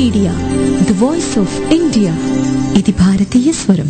Media the voice of India ఇది భారతీయ స్వరం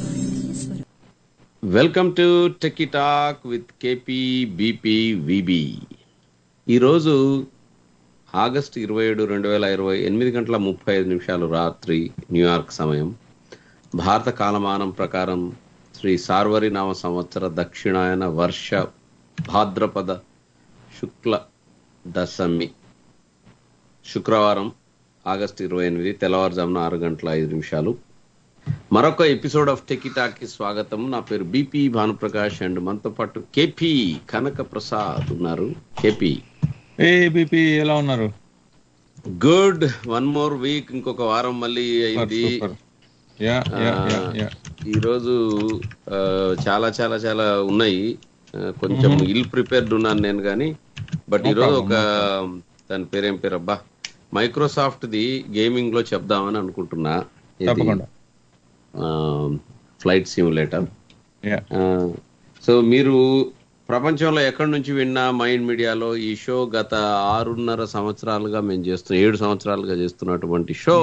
welcome to techie talk with KP BP VB ఈరోజు August ఇరవై ఏడు రెండు వేల ఇరవై ఎనిమిది గంటల ముప్పై ఐదు నిమిషాలు రాత్రి న్యూయార్క్ సమయం భారత కాలమానం ప్రకారం శ్రీ సార్వరి నామ సంవత్సర దక్షిణాయన వర్ష భాద్రపద శుక్ల దశమి శుక్రవారం ఆగస్టు ఇరవై ఎనిమిది తెల్లవారుజామున ఆరు గంటల ఐదు నిమిషాలు మరొక ఎపిసోడ్ ఆఫ్ టెకిటాక్ కి స్వాగతం నా పేరు బీపీ భానుప్రకాష్ అండ్ మనతో పాటు కేపీ కనక ప్రసాద్ ఉన్నారు కేపీ ఏ బీపీ ఎలా ఉన్నారు గుడ్ వన్ మోర్ వీక్ ఇంకొక వారం మళ్ళీ అయింది super yeah yeah yeah yeah ఈరోజు ఆ, చాలా చాలా చాలా ఉన్నాయి ఆ, కొంచెం ఇల్ ప్రిపేర్డ్ ఉన్నాను నేను కానీ బట్ ఈరోజు ఒక దాని పేరేం పేరు అబ్బా మైక్రోసాఫ్ట్ ది గేమింగ్ లో చెప్దామని అనుకుంటున్నా తప్పకుండా ఫ్లైట్ సిమ్యులేటర్ యా సో మీరు ప్రపంచంలో ఎక్కడి నుంచి విన్నా మైండ్ మీడియాలో ఈ షో గత ఆరున్నర సంవత్సరాలుగా మేము చేస్తున్న ఏడు సంవత్సరాలుగా చేస్తున్నటువంటి షో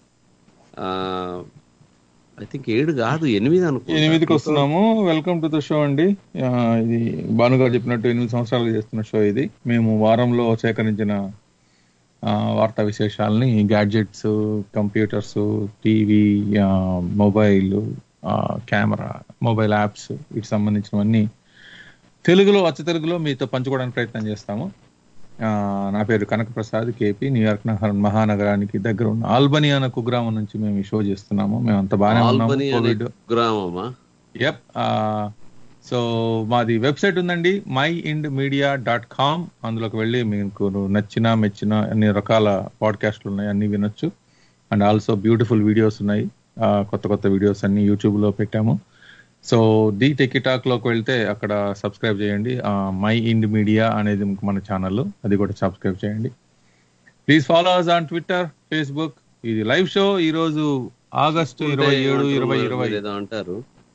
ఐ థింక్ ఏడు కాదు ఎనిమిది అనుకో ఎనిమిదికి వస్తున్నాము వెల్కమ్ టు ద షో అండి ఆ, ఇది భానుగారు చెప్పినట్టు ఎనిమిది సంవత్సరాలుగా చేస్తున్న షో ఇది మేము వారంలో సేకరించిన ఆ, వార్తా విశేషాలని gadgets computers TV mobile camera mobile apps వీటికి సంబంధించినవన్నీ తెలుగులో అచ్చ తెలుగులో మీతో పంచుకోవడానికి ప్రయత్నం చేస్తాము ఆ, నా పేరు కనక ప్రసాద్ కేపీ న్యూయార్క్ నగర మహానగరానికి దగ్గర ఉన్న ఆల్బనీ అనే కుగ్రామం నుంచి మేము ఈ షో చేస్తున్నాము మేము అంత బాగానే ఉన్నాము ఆల్బనీ అనే కోవిడ్ గ్రామమా యప్ సో మాది వెబ్సైట్ ఉందండి మై ఇండ్ మీడియా డాట్ కామ్ అందులోకి వెళ్ళి మీకు నచ్చిన మెచ్చిన అన్ని రకాల పాడ్కాస్ట్లు ఉన్నాయి అన్ని వినొచ్చు అండ్ ఆల్సో బ్యూటిఫుల్ వీడియోస్ ఉన్నాయి ఆ, కొత్త కొత్త వీడియోస్ అన్ని యూట్యూబ్ లో పెట్టాము సో ది టెకిటాక్ లోకి వెళ్తే అక్కడ సబ్స్క్రైబ్ చేయండి మై ఇండ్ మీడియా అనేది మన ఛానల్ అది కూడా సబ్స్క్రైబ్ చేయండి please follow us on Twitter Facebook ఇది లైవ్ షో ఈ రోజు ఆగస్టు ఇరవై ఏడు ఇరవై ఇరవై ఏదో అంటారు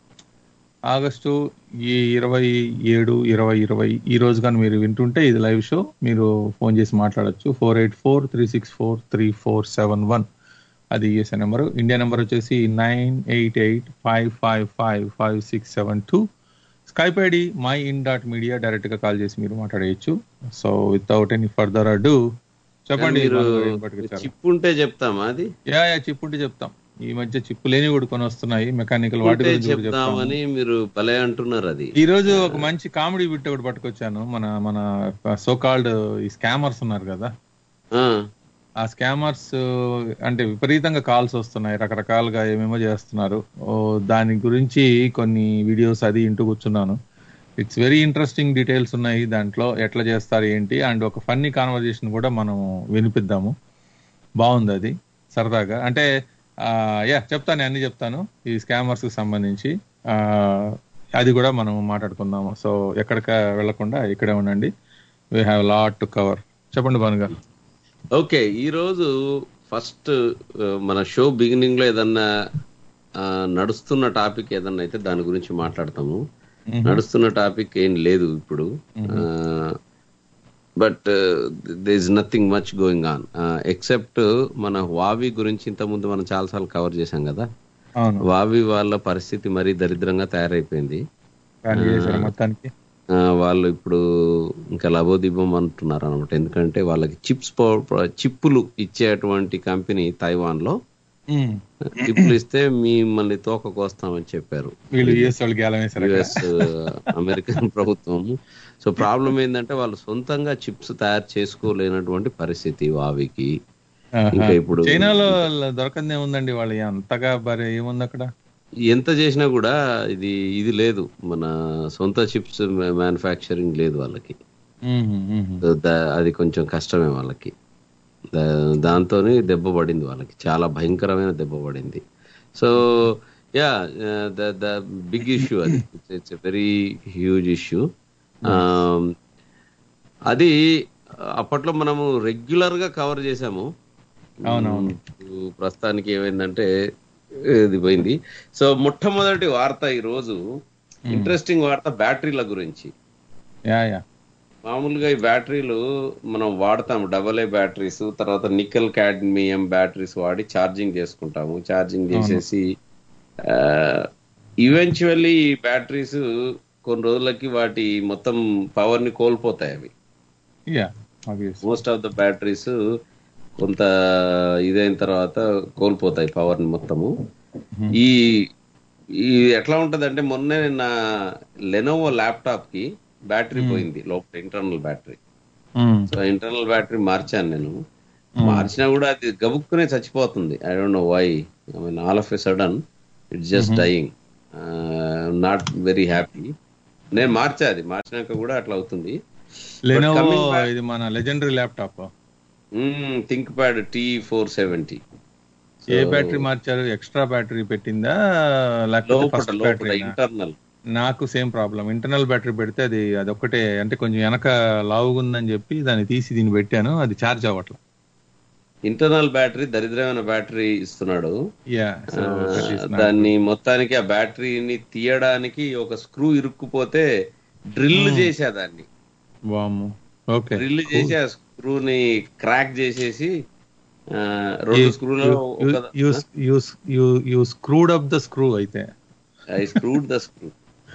ఆగస్టు ఈ ఇరవై ఏడు ఇరవై ఇరవై ఈ రోజు కానీ మీరు వింటుంటే ఇది లైవ్ షో మీరు ఫోన్ చేసి మాట్లాడొచ్చు four eight four three six four three four seven one అది యూఎస్ఏ నెంబర్ ఇండియా నెంబర్ వచ్చేసి nine eight eight five five five five six seven two Skype ID my in dot media direct గా call చేసి మీరు మాట్లాడేయచ్చు so without any further అడు చెప్పండి మీరు భానుగారు ఏం పట్టుకొచ్చారు? చిప్ ఉంటే చెప్తామా అది యా యా చిప్పుంటే చెప్తాం ఈ మధ్య చిప్పు లేని కూడా కొని వస్తున్నాయి మెకానికల్ వాటి ఉంటే గురించి కూడా చెప్తాము చెప్దామని మీరు భలే అంటున్నారు అది ఈ రోజు ఒక మంచి కామెడీ బిట్ ఒకటి పట్టుకొచ్చాను మన మన సో కాల్డ్ ఈ స్కామర్స్ ఉన్నారు కదా ఆ, ఆ స్కామర్స్ అంటే విపరీతంగా కాల్స్ వస్తున్నాయి రకరకాలుగా ఏమేమో చేస్తున్నారు ఓ దాని గురించి కొన్ని వీడియోస్ అది ఇంటూ కూర్చున్నాను ఇట్స్ వెరీ ఇంట్రెస్టింగ్ డీటెయిల్స్ ఉన్నాయి దాంట్లో ఎట్లా చేస్తారు ఏంటి అండ్ ఒక ఫన్నీ కాన్వర్జేషన్ కూడా మనం వినిపిద్దాము బాగుంది అది సరదాగా అంటే యా చెప్తాను అన్ని చెప్తాను ఈ స్కామర్స్ కి సంబంధించి ఆ, అది కూడా మనం మాట్లాడుకుందాము సో ఎక్కడికి వెళ్లకుండా ఇక్కడే ఉండండి we have lot to cover చెప్పండి భానుగా ఓకే ఈ రోజు ఫస్ట్ ఆ, మన షో బిగినింగ్ లో ఏదన్నా ఆ, నడుస్తున్న టాపిక్ ఏదన్నా అయితే దాని గురించి మాట్లాడతాము నడుస్తున్న టాపిక్ ఏం లేదు ఇప్పుడు but there is nothing much going on except మన వావి గురించి ఇంత ముందు మనం చాలాసార్లు కవర్ చేశాం కదా అవును వావి వాళ్ళ పరిస్థితి మరీ దరిద్రంగా తయారైపోయింది ప్లాన్ చేశారు మొత్తానికి ఆ, వాళ్ళు ఇప్పుడు ఇంకా లబోదిబం అంటున్నారు అనమాట ఎందుకంటే వాళ్ళకి చిప్స్ చిప్పులు ఇచ్చేటువంటి కంపెనీ తైవాన్ లో మ్మ్. చిప్పులు ఇస్తే మిమ్మల్ని తోక కోస్తామని చెప్పారు వీళ్ళు యుఎస్ వాళ్ళు గేలం వేశారు అక్కడ. యుఎస్ అమెరికన్ ప్రభుత్వం సో ప్రాబ్లం ఏంటంటే వాళ్ళు సొంతంగా చిప్స్ తయారు చేసుకోలేనటువంటి పరిస్థితి వావికి ఆహా. ఇంకా ఇప్పుడు చైనాలో దొరకందే ఉందండి వాళ్ళు అంతగా మరి ఏముంది అక్కడ ఎంత చేసినా కూడా ఇది ఇది లేదు మన సొంత చిప్స్ మ్యానుఫ్యాక్చరింగ్ లేదు వాళ్ళకి మ్మ్, మ్మ్. సో దా- అది కొంచెం కష్టమే వాళ్ళకి దాంతో దెబ్బ పడింది వాళ్ళకి చాలా భయంకరమైన దెబ్బ పడింది so yeah the the big issue అది it's a very huge issue అది అప్పట్లో మనము రెగ్యులర్ గా కవర్ చేసాము అవునవును. ఉమ్, ప్రస్తుతానికి ఏమైందంటే ఇది పోయింది సో మొట్టమొదటి వార్త ఈ రోజు ఇంట్రెస్టింగ్ వార్త బ్యాటరీల గురించి యా యా మామూలుగా ఈ బ్యాటరీలు మనం వాడతాము డబల్ ఏ బ్యాటరీస్ తర్వాత నికెల్ క్యాడ్మియం బ్యాటరీస్ వాడి ఛార్జింగ్ చేసుకుంటాము ఛార్జింగ్ చేసేసి ఈవెన్చువల్లీ ఈ బ్యాటరీస్ కొన్ని రోజులకి వాటి మొత్తం పవర్ ని కోల్పోతాయి అవి yeah obvious most of the batteries కొంత ఇదైన తర్వాత కోల్పోతాయి పవర్ ని మొత్తము ఈ ఈ ఎట్లా ఉంటది అంటే మొన్నే నా లెనోవో ల్యాప్టాప్ కి బ్యాటరీ పోయింది లోపల internal battery so internal battery మార్చాను నేను మార్చినా కూడా అది గబుక్కునే చచ్చిపోతుంది I don't know why I mean all of a sudden it's just dying not very happy నేను మార్చా అది మార్చినాక కూడా అట్లా అవుతుంది లెనోవో coming back- ఇది మన legendary laptop ThinkPad T four seventy A battery మార్చారు ఎక్స్ట్రా బ్యాటరీ పెట్టిందా లేకపోతే లోపల ఫస్ట్ లోపల బ్యాటరీ ఇంటర్నల్ నాకు సేమ్ ప్రాబ్లం ఇంటర్నల్ బ్యాటరీ పెడితే అది అదొక్కటే అంటే కొంచెం వెనక లావుగుందని చెప్పి దాన్ని తీసి దీన్ని పెట్టాను అది ఛార్జ్ అవ్వట్లేదు ఇంటర్నల్ బ్యాటరీ దరిద్రమైన బ్యాటరీ ఇస్తున్నాడు యా ఆ, దాన్ని మొత్తానికి ఆ బ్యాటరీని తీయడానికి ఒక స్క్రూ ఇరుక్కుపోతే డ్రిల్ చేసా దాన్ని వాము ఓకే డ్రిల్ చేసి ఆ స్క్రూని క్రాక్ చేసేసి ఆ, రెండు స్క్రూలు you screwed up the screw అయితే ఐ స్క్రూడ్ ద స్క్రూ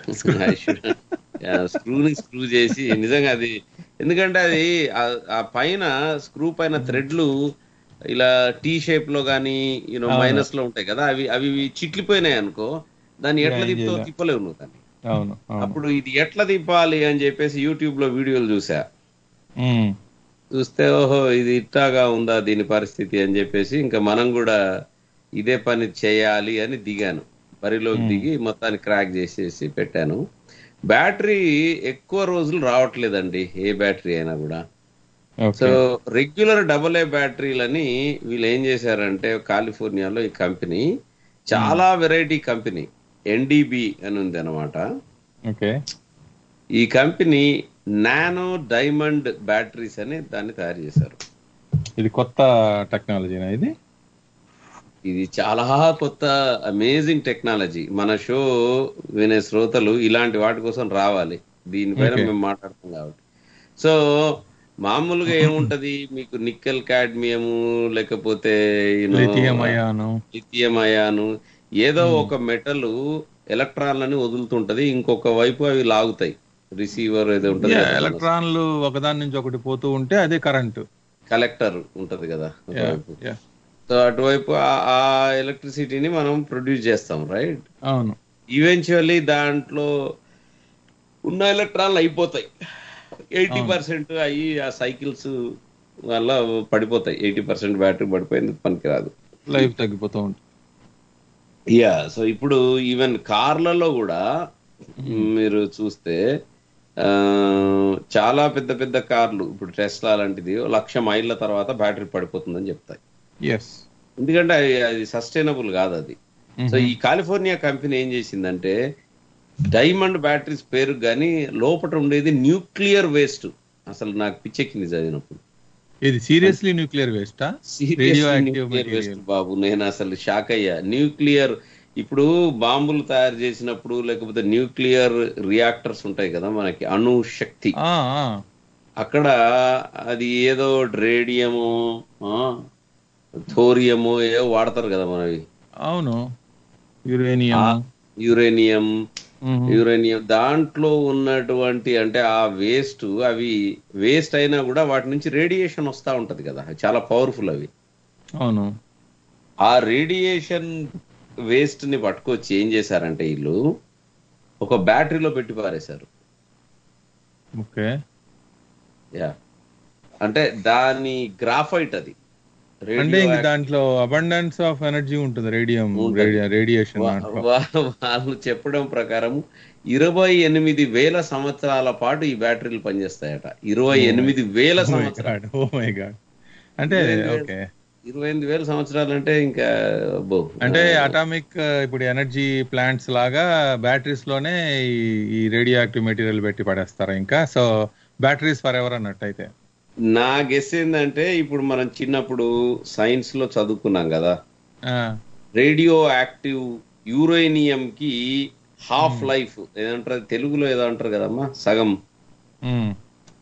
స్క్రూని స్క్రూ చేసి నిజంగా అది ఎందుకంటే అది ఆ- ఆ పైన స్క్రూ పైన థ్రెడ్లు ఇలా టీ షేప్ లో గానీ యూనో అవును. మైనస్ లో ఉంటాయి కదా అవి అవి చిట్లిపోయినాయి అనుకో దాన్ని ఎట్లా ఏం తిప్పుతో చేయలేం. తిప్పలేవు నువ్వు దాన్ని అవును అవును అప్పుడు ఇది ఎట్లా తిప్పాలి అని చెప్పేసి యూట్యూబ్ లో వీడియోలు చూసా మ్మ్. చూస్తే ఓహో ఇది ఇట్టాగా ఉందా దీని పరిస్థితి అని చెప్పేసి ఇంకా మనం కూడా ఇదే పని చేయాలి అని దిగాను బరిలోకి దిగి మొత్తాన్ని క్రాక్ చేసేసి పెట్టాను బ్యాటరీ ఎక్కువ రోజులు రావట్లేదండి ఏ బ్యాటరీ అయినా కూడా so okay regular double A బ్యాటరీలని వీళ్ళు ఏం చేశారంటే కాలిఫోర్నియాలో ఈ కంపెనీ చాలా వెరైటీ కంపెనీ ఎన్డీబీ అని ఉంది అనమాట ఓకే ఈ కంపెనీ నానో డైమండ్ బ్యాటరీస్ అని దాన్ని తయారు చేశారు ఇది కొత్త టెక్నాలజీనా ఇది ఇది చాలా కొత్త అమేజింగ్ టెక్నాలజీ మన షో వినే శ్రోతలు ఇలాంటి వాటి కోసం రావాలి దీనిపైన Okay. మేము మాట్లాడతాం కాబట్టి సో మామూలుగా ఏముంటది మీకు నికెల్ కాడ్మియము లేకపోతే లిథియం అయాను లిథియం అయాను ఏదో ఒక మెటల్ ఎలక్ట్రాన్లని వదులుతుంటది ఇంకొక వైపు అవి లాగుతాయి రిసీవర్ ఏదో ఉంటది కదా, మన ఎలక్ట్రాన్లు ఒకదాని నుంచి ఒకటి పోతూ ఉంటే అదే కరెంటు కలెక్టర్ ఉంటది కదా ఒకవైపు Yeah. సో అటువైపు ఆ- ఆ ఎలక్ట్రిసిటీని మనం ప్రొడ్యూస్ చేస్తాం రైట్ అవును ఈవెన్చువల్లీ దాంట్లో ఉన్న ఎలక్ట్రాన్లు అయిపోతాయి ఎయిటీ పర్సెంట్ అయ్యి ఆ సైకిల్స్ వల్ల పడిపోతాయి ఎయిటీ పర్సెంట్ బ్యాటరీ పడిపోయింది పనికిరాదు లైఫ్ తగ్గిపోతూ ఉంటుంది యా సో ఇప్పుడు ఈవెన్ కార్లలో కూడా మీరు చూస్తే ఆ, చాలా పెద్ద పెద్ద కార్లు ఇప్పుడు టెస్లా లాంటిది ఓ లక్ష మైళ్ళ తర్వాత బ్యాటరీ పడిపోతుందని చెప్తాయి ఎస్ ఎందుకంటే అది అది సస్టైనబుల్ కాదు అది సో ఈ కాలిఫోర్నియా కంపెనీ ఏం చేసిందంటే డైమండ్ బ్యాటరీస్ పేరు కానీ లోపల ఉండేది న్యూక్లియర్ వేస్ట్ అసలు నాకు పిచ్చెక్కింది చదివినప్పుడు ఇది సీరియస్లీ న్యూక్లియర్ వేస్టా రేడియో యాక్టివ్ న్యూక్లియర్ వేస్ట్ బాబు నేను అసలు షాక్ అయ్యా న్యూక్లియర్ ఇప్పుడు బాంబులు తయారు చేసినప్పుడు లేకపోతే న్యూక్లియర్ రియాక్టర్స్ ఉంటాయి కదా మనకి అణు శక్తి అక్కడ అది ఏదో రేడియము థోరియము ఏవో వాడతారు కదా మనవి అవును యురేనియం యురేనియం యురేనియం దాంట్లో ఉన్నటువంటి అంటే ఆ వేస్ట్ అవి వేస్ట్ అయినా కూడా వాటి నుంచి రేడియేషన్ వస్తా ఉంటది కదా చాలా పవర్ఫుల్ అవి అవును ఆ రేడియేషన్ వేస్ట్ ని పట్టుకొచ్చి ఏం చేశారంటే వీళ్ళు ఒక బ్యాటరీలో పెట్టి పారేశారు ఓకే యా అంటే దాని గ్రాఫైట్ అది అంటే ఇంక Radio దాంట్లో అబండెన్స్ ఆఫ్ ఎనర్జీ ఉంటుంది రేడియం ఉంటది. రేడియేషన్ వా- దాంట్లో వా- వాళ్ళు చెప్పడం ప్రకారం ఇరవై ఎనిమిది వేల సంవత్సరాల పాటు ఈ బ్యాటరీలు పనిచేస్తాయట ఇరవై ఎనిమిది వేల సంవత్సరాలు ఓ మై గాడ్ అంటే ఓకే ఇరవై ఎనిమిది వేల సంవత్సరాలు అంటే ఇంకా అబ్బో. అంటే అటామిక్ ఇప్పుడు ఎనర్జీ ప్లాంట్స్ లాగా బ్యాటరీస్ లోనే ఈ- ఈ రేడియో యాక్టివ్ మెటీరియల్ పెట్టి పడేస్తారా ఇంకా సో బ్యాటరీస్ ఫర్ ఎవర్ అన్నట్టు అయితే నా గెస్ ఏంటంటే ఇప్పుడు మనం చిన్నప్పుడు సైన్స్ లో చదువుకున్నాం కదా ఆ, రేడియో యాక్టివ్ యురేనియం కి హాఫ్ లైఫ్ ఏదంటారు తెలుగులో ఏదో అంటారు కదమ్మా సగం ఉమ్,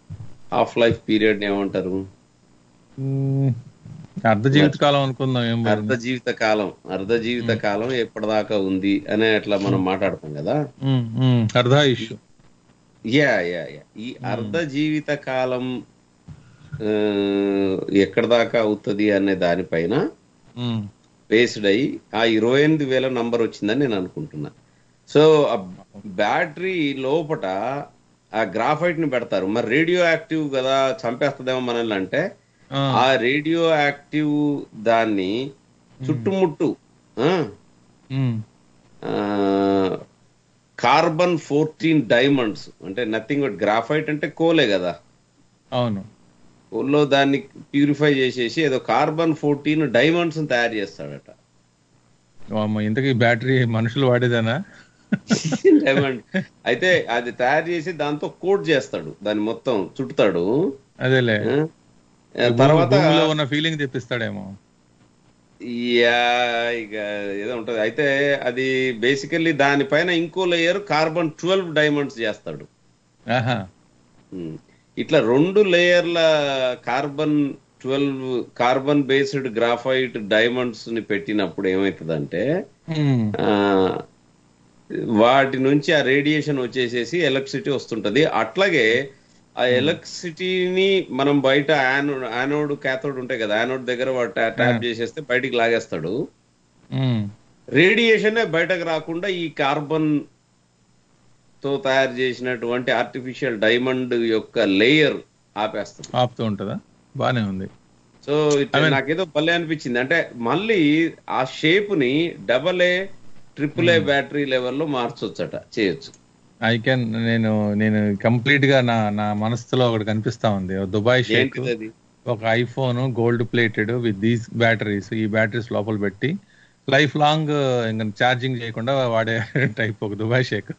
హాఫ్ లైఫ్ పీరియడ్ ఏమంటారు మ్మ్. అర్ధ జీవిత కాలం అనుకుందాం ఏం అర్ధ బాగుంది జీవిత కాలం అర్ధ జీవిత కాలం ఎప్పటిదాకా ఉంది అనే అట్లా మనం మాట్లాడతాం కదా మ్మ్, మ్మ్. అర్ధాయుష్ యా యా యా ఈ అర్ధ జీవిత కాలం ఆ, ఎక్కడ దాకా అవుతుంది అనే దానిపైన మ్మ్. బేస్డ్ అయ్యి ఆ ఇరవై ఎనిమిది వేల నంబర్ వచ్చిందని నేను అనుకుంటున్నా సో ఆ బ్యాటరీ లోపట ఆ గ్రాఫైట్ ని పెడతారు మరి రేడియో యాక్టివ్ కదా చంపేస్తుందేమో మనల్ని అంటే ఆ, ఆ రేడియో యాక్టివ్ దాన్ని చుట్టుముట్టు ఆ, మ్మ్. ఆ, కార్బన్ ఫోర్టీన్ డైమండ్స్ అంటే నథింగ్ బట్ గ్రాఫైట్ అంటే కోలే కదా అవును కోల్లో దాన్ని ప్యూరిఫై చేసేసి ఏదో కార్బన్ ఫోర్టీన్ డైమండ్స్ తయారు చేస్తాడట వామ్మో, ఇంతకీ బ్యాటరీ మనుషులు వాడేదేనా డైమండ్ అయితే అది తయారు చేసి దాంతో కోట్ చేస్తాడు దాన్ని మొత్తం చుట్టుతాడు అదేలే ఆ, ఆ, తర్వాత భూమిలో ఉన్న ఫీలింగ్ తెప్పిస్తాడేమో యా ఇక ఏదో ఉంటది అయితే అది బేసికల్లీ దానిపైన ఇంకో లేయర్ కార్బన్ ట్వెల్వ్ డైమండ్స్ చేస్తాడు ఆహా ఉమ్. ఇట్లా రెండు లేయర్ల carbon twelve carbon based graphite diamonds ని పెట్టినప్పుడు ఏమవుతుందంటే మ్మ్. ఆ, వాటి నుంచి ఆ రేడియేషన్ వచ్చేసేసి ఎలక్ట్రిసిటీ వస్తుంటది అట్లాగే ఆ ఎలక్ట్రిసిటీని మనం బయట యానోడ్ యానోడ్ క్యాథోడ్ ఉంటాయి కదా యానోడ్ దగ్గర వాడు ట్యా- ట్యాప్ చేసేస్తే బయటికి లాగేస్తాడు మ్మ్. రేడియేషన్ బయటకు రాకుండా ఈ కార్బన్ తో తయారు చేసినటువంటి ఆర్టిఫిషియల్ డైమండ్ యొక్క లేయర్ ఆపేస్తుంది ఆపుతూ ఉంటుందా బానే ఉంది సో ఇట్లా I mean- నాకేదో భలే అనిపించింది అంటే మళ్ళీ ఆ షేప్ ని double A triple A battery లెవెల్లో మార్చొచ్చట చేయొచ్చు ఐ కెన్ నేను నేను కంప్లీట్ గా నా నా మనసులో ఒకటి కనిపిస్తా ఉంది ఓ దుబాయ్ షేక్ ఏంటిది అది ఒక iPhone gold plated with these batteries ఈ బ్యాటరీస్ లోపల పెట్టి లైఫ్ లాంగ్ ఇంకా ఛార్జింగ్ చేయకుండా వాడే టైప్ ఒక దుబాయ్ షేక్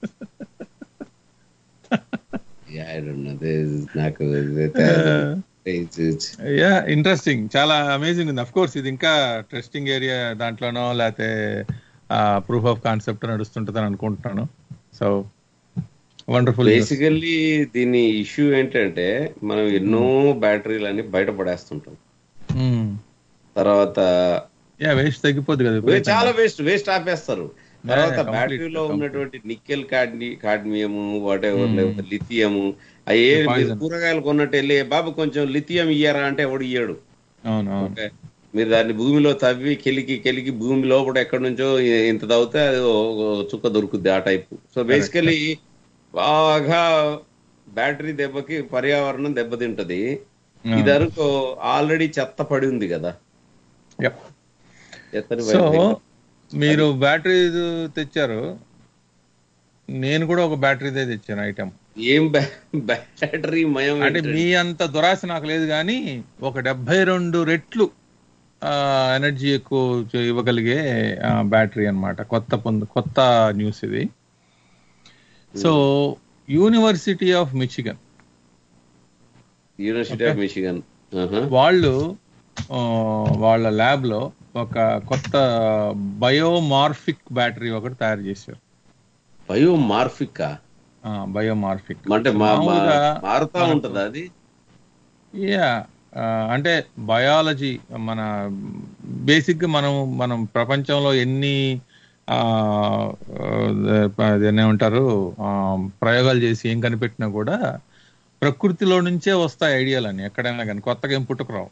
Yeah, I don't know. This is నాకు ఇదైతే it's- it's- యా ఇంట్రెస్టింగ్ చాలా అమేజింగ్ ఉంది అఫ్ కోర్స్ ఇది ఇంకా టెస్టింగ్ ఏరియా దాంట్లోనో లేకపోతే ప్రూఫ్ ఆఫ్ కాన్సెప్ట్ నడుస్తుంటుంది అనుకుంటున్నాను సో వండర్ఫుల్ బేసికల్లీ దీని ఇష్యూ ఏంటంటే మనం ఎన్నో బ్యాటరీలని బయట పడేస్తుంటాం తర్వాత యా వేస్ట్ తగ్గిపోద్ది కదా వే- విపరీతంగా. చాలా వేస్ట్ వేస్ట్ ఆపేస్తారు తర్వాత complete, బ్యాటరీలో complete. ఉన్నటువంటి నికెల్ కాడ్మి కాడ్మియము వాట్ ఎవర్ లేకపోతే లిథియము అయ్యే Poison. మీరు కూరగాయలు కొన్నట్టు వెళ్ళి బాబు కొంచెం లిథియం ఇయ్యారా అంటే ఎవడు ఇయ్యాడు అవును అవును ఓకే మీరు దాన్ని భూమిలో తవ్వి కెలికి కెలికి భూమి లోపల ఎక్కడి నుంచో ఇ- ఇంత తవ్వితే అది ఓ- ఓ చుక్క దొరుకుద్ది ఆ టైపు సో బేసికలీ బాగా బ్యాటరీ దెబ్బకి పర్యావరణం దెబ్బతింటది ఇది వరకు ఆల్రెడీ చెత్త పడి ఉంది కదా Yep. చెత్తని సో బయట మీరు బ్యాటరీ తెచ్చారు నేను కూడా ఒక బ్యాటరీదే తెచ్చాను ఐటమ్ ఏం బ్యా- బ్యాటరీ మయం అంటే ఏంటండి? మీ అంత దురాశ నాకు లేదు కానీ ఒక డెబ్బై రెండు రెట్లు ఎనర్జీ ఎక్కువ చే- ఇవ్వగలిగే బ్యాటరీ అన్నమాట కొత్త పొందు కొత్త న్యూస్ ఇది so university of Michigan university of Michigan వాళ్ళు ఆ, వాళ్ళ ల్యాబ్ లో ఒక కొత్త బయోమార్ఫిక్ బ్యాటరీ ఒకటి తయారు చేశారు బయో మార్ఫిక్ బయోమార్ఫిక్ అంటే మా- మా- మామూలుగా మారుతా మనకు- ఉంటదా అది యా అంటే బయాలజీ మన బేసిక్ గా మనం మనం ప్రపంచంలో ఎన్ని ఆ, ఆ, అదేనే ఉంటారు ఆ, ప్రయోగాలు చేసి ఏం కనిపెట్టినా కూడా ప్రకృతిలో నుంచే వస్తాయి ఐడియాలని ఎక్కడైనా కానీ కొత్తగా ఏం పుట్టుకురావు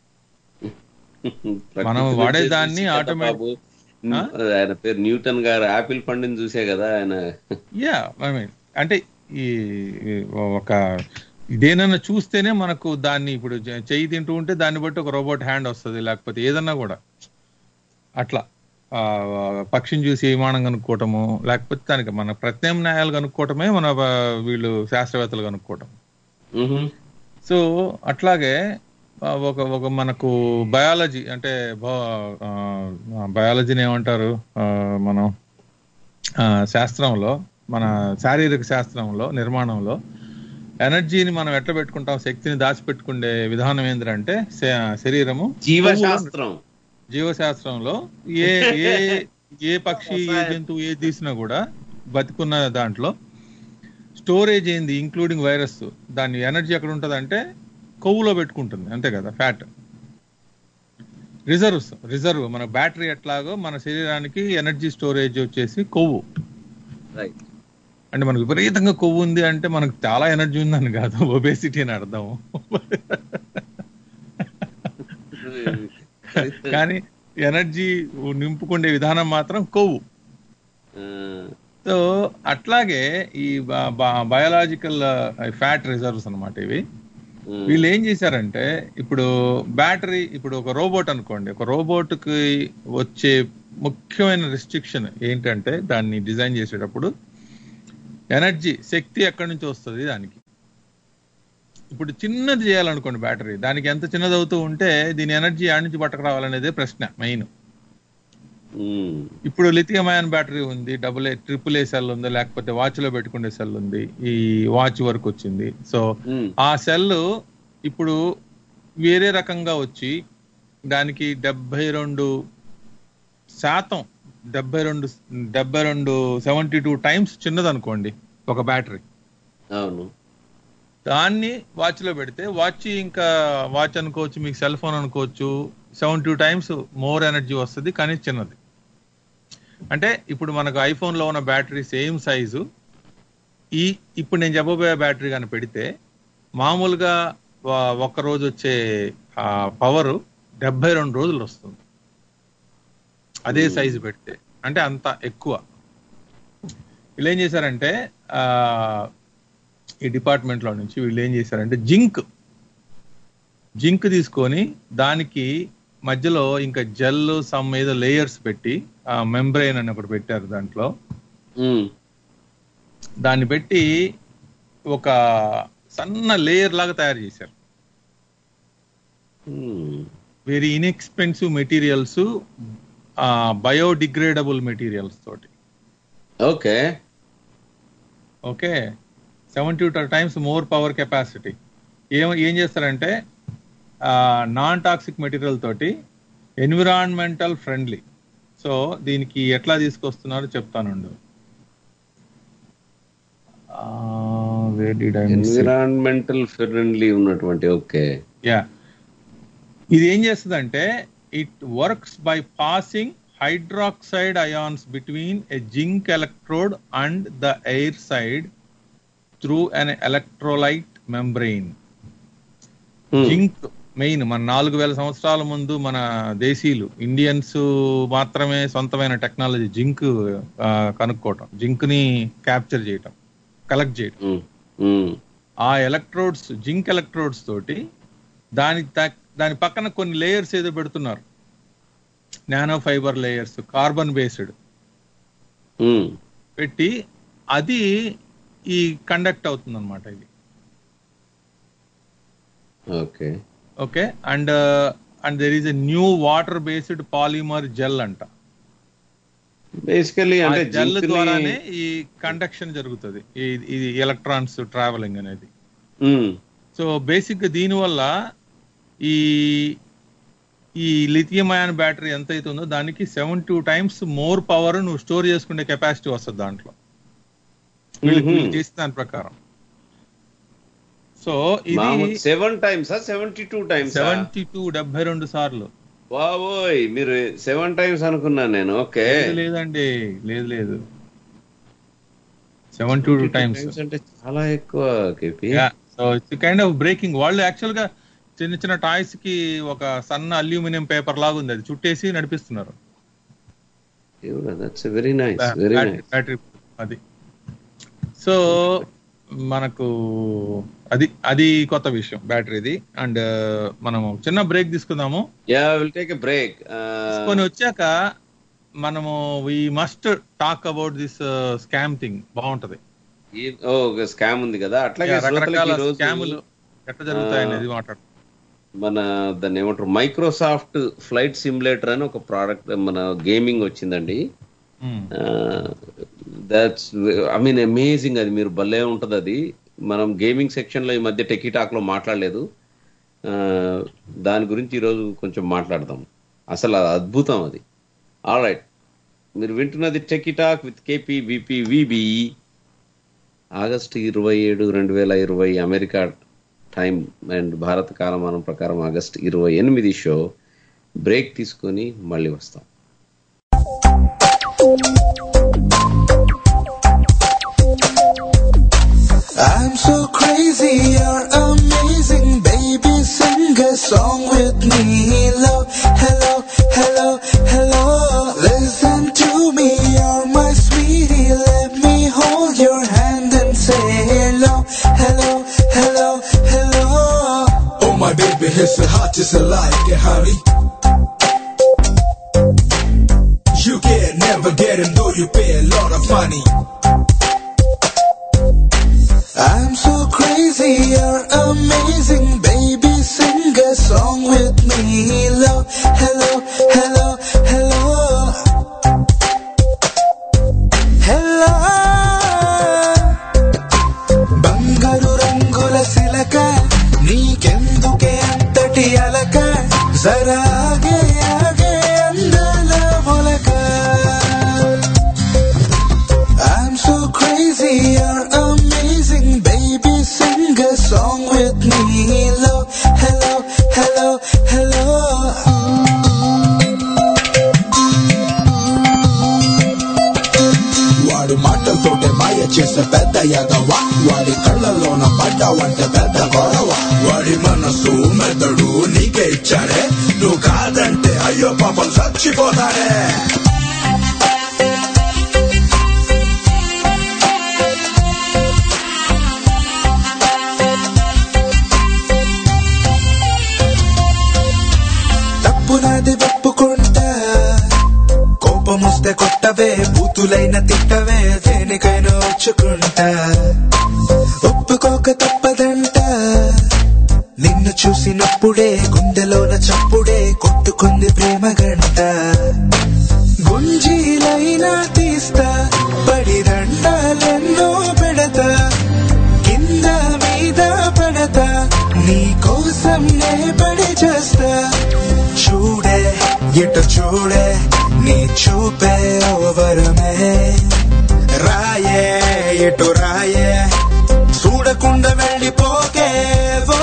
మనం ప్రకృతి వాడే నుంచే దాన్ని చూసి కదా automatic- బాబు. ఆయన పేరు న్యూటన్ గారు ఆపిల్ పండుని చూసే కదా ఆయన యా ఐ మీన్ అంటే ఈ ఈ ఒక ఇదేనన్నా చూస్తేనే మనకు దాన్ని ఇప్పుడు చె- చెయ్యి తింటూ ఉంటే దాన్ని బట్టి ఒక రోబోట్ హ్యాండ్ వస్తుంది లేకపోతే ఏదన్నా కూడా అట్లా ఆ, పక్షిని చూసి విమానం కనుక్కోవటము లేకపోతే దానికి మన ప్రత్యామ్నాయాలు కనుక్కోవటమే మన ఆ, వీళ్ళు శాస్త్రవేత్తలు కనుక్కోవటం మ్హూ. సో అట్లాగే ఆ, ఒక ఒక మనకు బయాలజీ అంటే బయాలజీని ఏమంటారు ఆ, మనం ఆ, శాస్త్రంలో మన శారీరక శాస్త్రంలో నిర్మాణంలో ఎనర్జీని మనం ఎట్లా పెట్టుకుంటాం శక్తిని దాచిపెట్టుకునే విధానం ఏంటంటే శ- శరీరము జీవశాస్త్రం జీవశాస్త్రంలో ఏ ఏ ఏ పక్షి ఏ జంతువు ఏ తీసినా కూడా బతికున్న దాంట్లో స్టోరేజ్ ఏంది ఇంక్లూడింగ్ వైరస్ దాని ఎనర్జీ ఎక్కడ ఉంటుంది అంటే కొవ్వులో పెట్టుకుంటుంది అంతే కదా ఫ్యాట్ రిజర్వ్స్ రిజర్వ్ మన బ్యాటరీ ఎట్లాగో మన శరీరానికి ఎనర్జీ స్టోరేజ్ వచ్చేసి కొవ్వు రైట్ అంటే మనకు విపరీతంగా కొవ్వు ఉంది అంటే మనకు చాలా ఎనర్జీ ఉందని కాదు ఒబేసిటీ అని అర్థం కానీ ఎనర్జీ నింపుకునే విధానం మాత్రం కొవ్వు సో అట్లాగే ఈ బయాలజికల్ ఫ్యాట్ రిజర్వ్స్ అన్నమాట ఇవి వీళ్ళు ఏం చేశారంటే ఇప్పుడు బ్యాటరీ ఇప్పుడు ఒక రోబోట్ అనుకోండి ఒక రోబోట్ కి వచ్చే ముఖ్యమైన రిస్ట్రిక్షన్ ఏంటంటే దాన్ని డిజైన్ చేసేటప్పుడు ఎనర్జీ శక్తి ఎక్కడి నుంచి వస్తుంది దానికి ఇప్పుడు చిన్నది చేయాలనుకోండి బ్యాటరీ దానికి ఎంత చిన్నది అవుతూ ఉంటే దీని ఎనర్జీ ఆడి నుంచి పట్టుకురావాలనేదే ప్రశ్న మెయిన్ ఇప్పుడు లిథియం అయాన్ బ్యాటరీ ఉంది double A triple A cell ఉంది లేకపోతే వాచ్ లో పెట్టుకునే సెల్ ఉంది ఈ వాచ్ వరకు వచ్చింది సో ఆ సెల్ ఇప్పుడు వేరే రకంగా వచ్చి దానికి డెబ్బై రెండు శాతం డెబ్బై రెండు డెబ్బై రెండు సెవెంటీ టూ టైమ్స్ చిన్నది అనుకోండి ఒక బ్యాటరీ అవును దాన్ని వాచ్ లో పెడితే వాచ్ ఇంకా వాచ్ అనుకోవచ్చు మీకు సెల్ ఫోన్ అనుకోవచ్చు seventy two times more energy వస్తుంది కానీ చిన్నది అంటే ఇప్పుడు మనకు ఐఫోన్ లో ఉన్న బ్యాటరీ సేమ్ సైజు ఈ ఇప్పుడు నేను చెప్పబోయే బ్యాటరీ కానీ పెడితే మామూలుగా వ- ఒక్క రోజు వచ్చే పవర్ డెబ్బై రెండు రోజులు వస్తుంది అదే సైజు పెడితే అంటే అంత ఎక్కువ వీళ్ళు ఏం చేశారంటే ఆ, ఈ డిపార్ట్మెంట్ లో నుంచి వీళ్ళు ఏం చేశారంటే జింక్ జింక్ తీసుకొని దానికి మధ్యలో ఇంకా జెల్ సమ్ ఏదో లేయర్స్ పెట్టి ఆ మెంబ్రెయిన్ అని ఒకటి పెట్టారు దాంట్లో ఉమ్, దాన్ని పెట్టి ఒక సన్న లేయర్ లాగా తయారు చేశారు um, very inexpensive materials biodegradable materials తోటి okay okay seventy times more power capacity ఏం ఏం చేస్తారంటే నాన్ టాక్సిక్ మెటీరియల్ తోటి ఎన్విరాన్మెంటల్ ఫ్రెండ్లీ సో దీనికి ఎట్లా తీసుకొస్తున్నారో చెప్తానుండు ఎన్విరాన్మెంటల్ ఫ్రెండ్లీ ఉన్నటువంటి ఓకే యా ఇది ఏం చేస్తుందంటే it works by passing hydroxide ions between a zinc electrode and the air side through an electrolyte membrane zinc main మన నాలుగు వేల సంవత్సరాల ముందు మన దేశీయులు ఇండియన్స్ మాత్రమే సొంతమైన టెక్నాలజీ జింక్ కనుక్కోవటం జింక్ ని క్యాప్చర్ చేయటం కలెక్ట్ చేయటం ఆ ఎలక్ట్రోడ్స్ జింక్ ఎలక్ట్రోడ్స్ తోటి దాని త- దాని పక్కన కొన్ని లేయర్స్ ఏదో పెడుతున్నారు nano fiber layers carbon based పెట్టి అది ఈ కండక్ట్ అవుతుంది అనమాట ఇది okay okay and and there is a new water based polymer gel అంట బేసికలీ అంటే జెల్ జింక్ని- ద్వారానే ఈ కండక్షన్ జరుగుతుంది ఈ- ఇది ఎలక్ట్రాన్స్ ట్రావెలింగ్ అనేది ఉమ్, సో బేసిక్ గా దీనివల్ల ఈ ఈ లిథియం అయాన్ బ్యాటరీ ఎంత అవుతుందో దానికి seven two times more power నువ్వు స్టోర్ చేసుకునే కెపాసిటీ వస్తుంది దాంట్లో వీళ్ళు మ్మ్. వీళ్ళు చేసిన దాని ప్రకారం సో ఇది మామూలు seven times seventy two times seventy two డెబ్బై రెండు సార్లు బాబోయ్ మీరు సెవెన్ టైమ్స్ అనుకున్నాను నేను ఓకే లేదు లేదండి లేదు లేదు సెవెన్ టూ టైమ్స్ అంటే చాలా ఎక్కువ KP so it's kind of breaking వాళ్ళు యాక్చువల్ గా చిన్న చిన్న టాయ్స్ కి ఒక సన్న అల్యూమినియం పేపర్ లాగా ఉంది అది చుట్టేసి నడిపిస్తున్నారు that's very nice very nice battery అది సో మనకు అది అది కొత్త విషయం బ్యాటరీది అండ్ మనము చిన్న బ్రేక్ తీసుకుందాము yeah will take a break తీసుకొని వచ్చాక మనము we must talk about this scam thing బాగుంటది ఓ స్కామ్ ఉంది కదా అట్లాగే శ్రోతలకి రకరకాల ఈరోజు స్కాములు ఎట్లా జరుగుతాయి అనేది మాట్లాడు మన దాన్ని ఏమంటారు మైక్రోసాఫ్ట్ ఫ్లైట్ సిమ్యులేటర్ అని ఒక ప్రోడక్ట్ మన గేమింగ్ వచ్చిందండి దాట్స్ ఐ మీన్ అమేజింగ్ అది మీరు భలే ఉంటది అది మనం గేమింగ్ సెక్షన్ లో ఈ మధ్య టెకీటాక్ లో మాట్లాడలేదు ఆ, దాని గురించి ఈరోజు కొంచెం మాట్లాడదాం అసలు అది అద్భుతం అది ఆల్ రైట్ మీరు వింటున్నది Techie Talk with KP BP VB August ఇరవై ఏడు రెండు వేల ఇరవై అమెరికా టైం అండ్ భారత కాలమానం ప్రకారం ఆగస్ట్ ఇరవై ఎనిమిది షో బ్రేక్ తీసుకొని మళ్ళీ వస్తాం I'm so crazy, you're amazing, baby. Sing a song with me. Hello, hello, hello, hello. Listen to me, you're my sweetie. Let me hold your hand and say hello, hello, hello, hello. Oh my baby, it's the hottest alive, get honey. You can never get him, though you pay a lot of money. I'm so crazy, you're amazing, baby. Sing a song with me. Hello, hello, hello, hello. Hello. బంగారు రంగుల సిలక నీకెందుకే అంతటి అలక జరాగే ఆగే అందాల మొలక I'm so crazy, you're amazing, baby. Sing a song with me. Hello, hello, hello, hello. వాడి మాటలతోటే మాయ చేసే పెద్ద యాదవా వాడి కళ్ళలోన పడ్డావంటే పెద్ద గొడవ వాడి మనసు మెదడు నీకే ఇచ్చాడే నువ్వు కాదంటే అయ్యో పాపం చచ్చిపోతాడే తప్పు నాది ఒప్పుకుంటా కోపమొస్తే కొట్టవే బూతులైన తిట్టవే దేనికైనా వచ్చుకుంటా ఒప్పుకోక తప్పదంట నిన్ను చూసినప్పుడే గుండెలోన చప్పుడే కొట్టుకుంది ప్రేమ గంట గుంజీలైనా తీస్తా పడి దండాలెన్నో పెడతా కింద మీద పడతా నీ కోసం నే పడి చేస్తా చూడే ఎటు చూడే నీ చూపే ఓవరమే రాయే ఎటు రాయే చూడకుండా వెళ్ళిపోకే ఓ.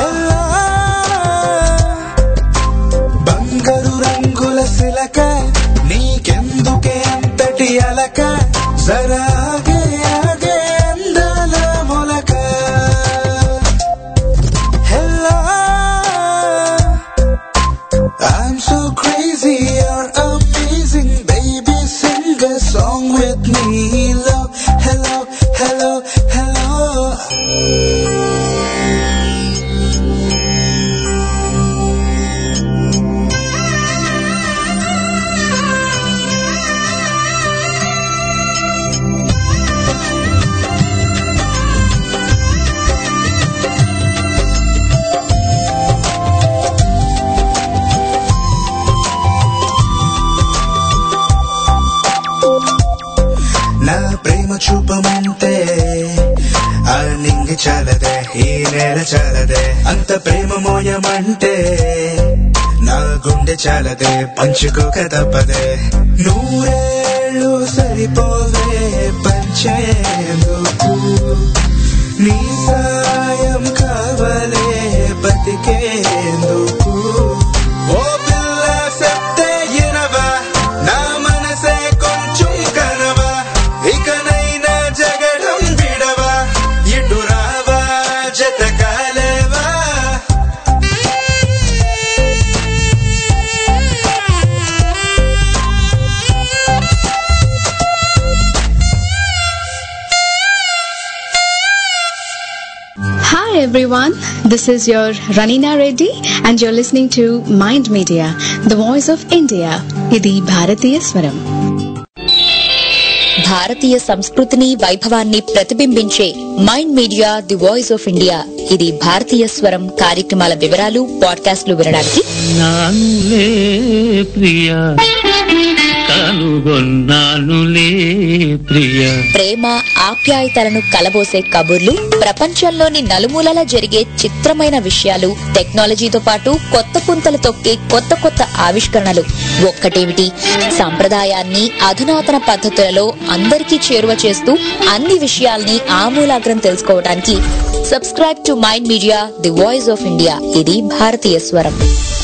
బంగారు రంగుల సిలక నీకెందుకే అంతటి అలక జరాగే ఆగే అందాల మొలక Hello, I'm so crazy, you're amazing, baby. Sing a song with me. Hello, hello, hello, hello. నా ప్రేమ చూపమంటే ఆ నింగి చాలదే ఈ నేల చాలదే అంత ప్రేమ మోయమంటే నా గుండె చాలదే పంచుకోక తప్పదే నూరేళ్ళు సరిపోవే పంచేందుకు నీ సాయం కావలే బతికేందుకు ఓ పిల్ల చెప్తే ఇనవా నా మనసే కొంచెం కనవా ఇకనైనా జగడం విడవా ఇటు రావా జత కాలేవా Hi everyone, this is your Ranina Reddy and you're listening to Mind Media, the voice of India. ఇది భారతీయ స్వరం భారతీయ సంస్కృతిని వైభవాన్ని ప్రతిబింబించే Mind media the voice of India ఇది భారతీయ స్వరం కార్యక్రమాల వివరాలు పాడ్కాస్ట్లు వినడానికి నానులే ప్రియ కనుగొన్నానులే ప్రియ ప్రేమ ఆప్యాయతలను కలబోసే కబుర్లు ప్రపంచంలోని నలుమూలలా జరిగే చిత్రమైన విషయాలు టెక్నాలజీతో పాటు కొత్త పుంతలు తొక్కే కొత్త కొత్త ఆవిష్కరణలు ఒక్కటేమిటి సంప్రదాయాన్ని అధునాతన పద్ధతులలో అందరికీ చేరువ చేస్తూ అన్ని విషయాల్ని ఆమూలాగ్రం తెలుసుకోవడానికి subscribe to Mind media the voice of India ఇది భారతీయ స్వరం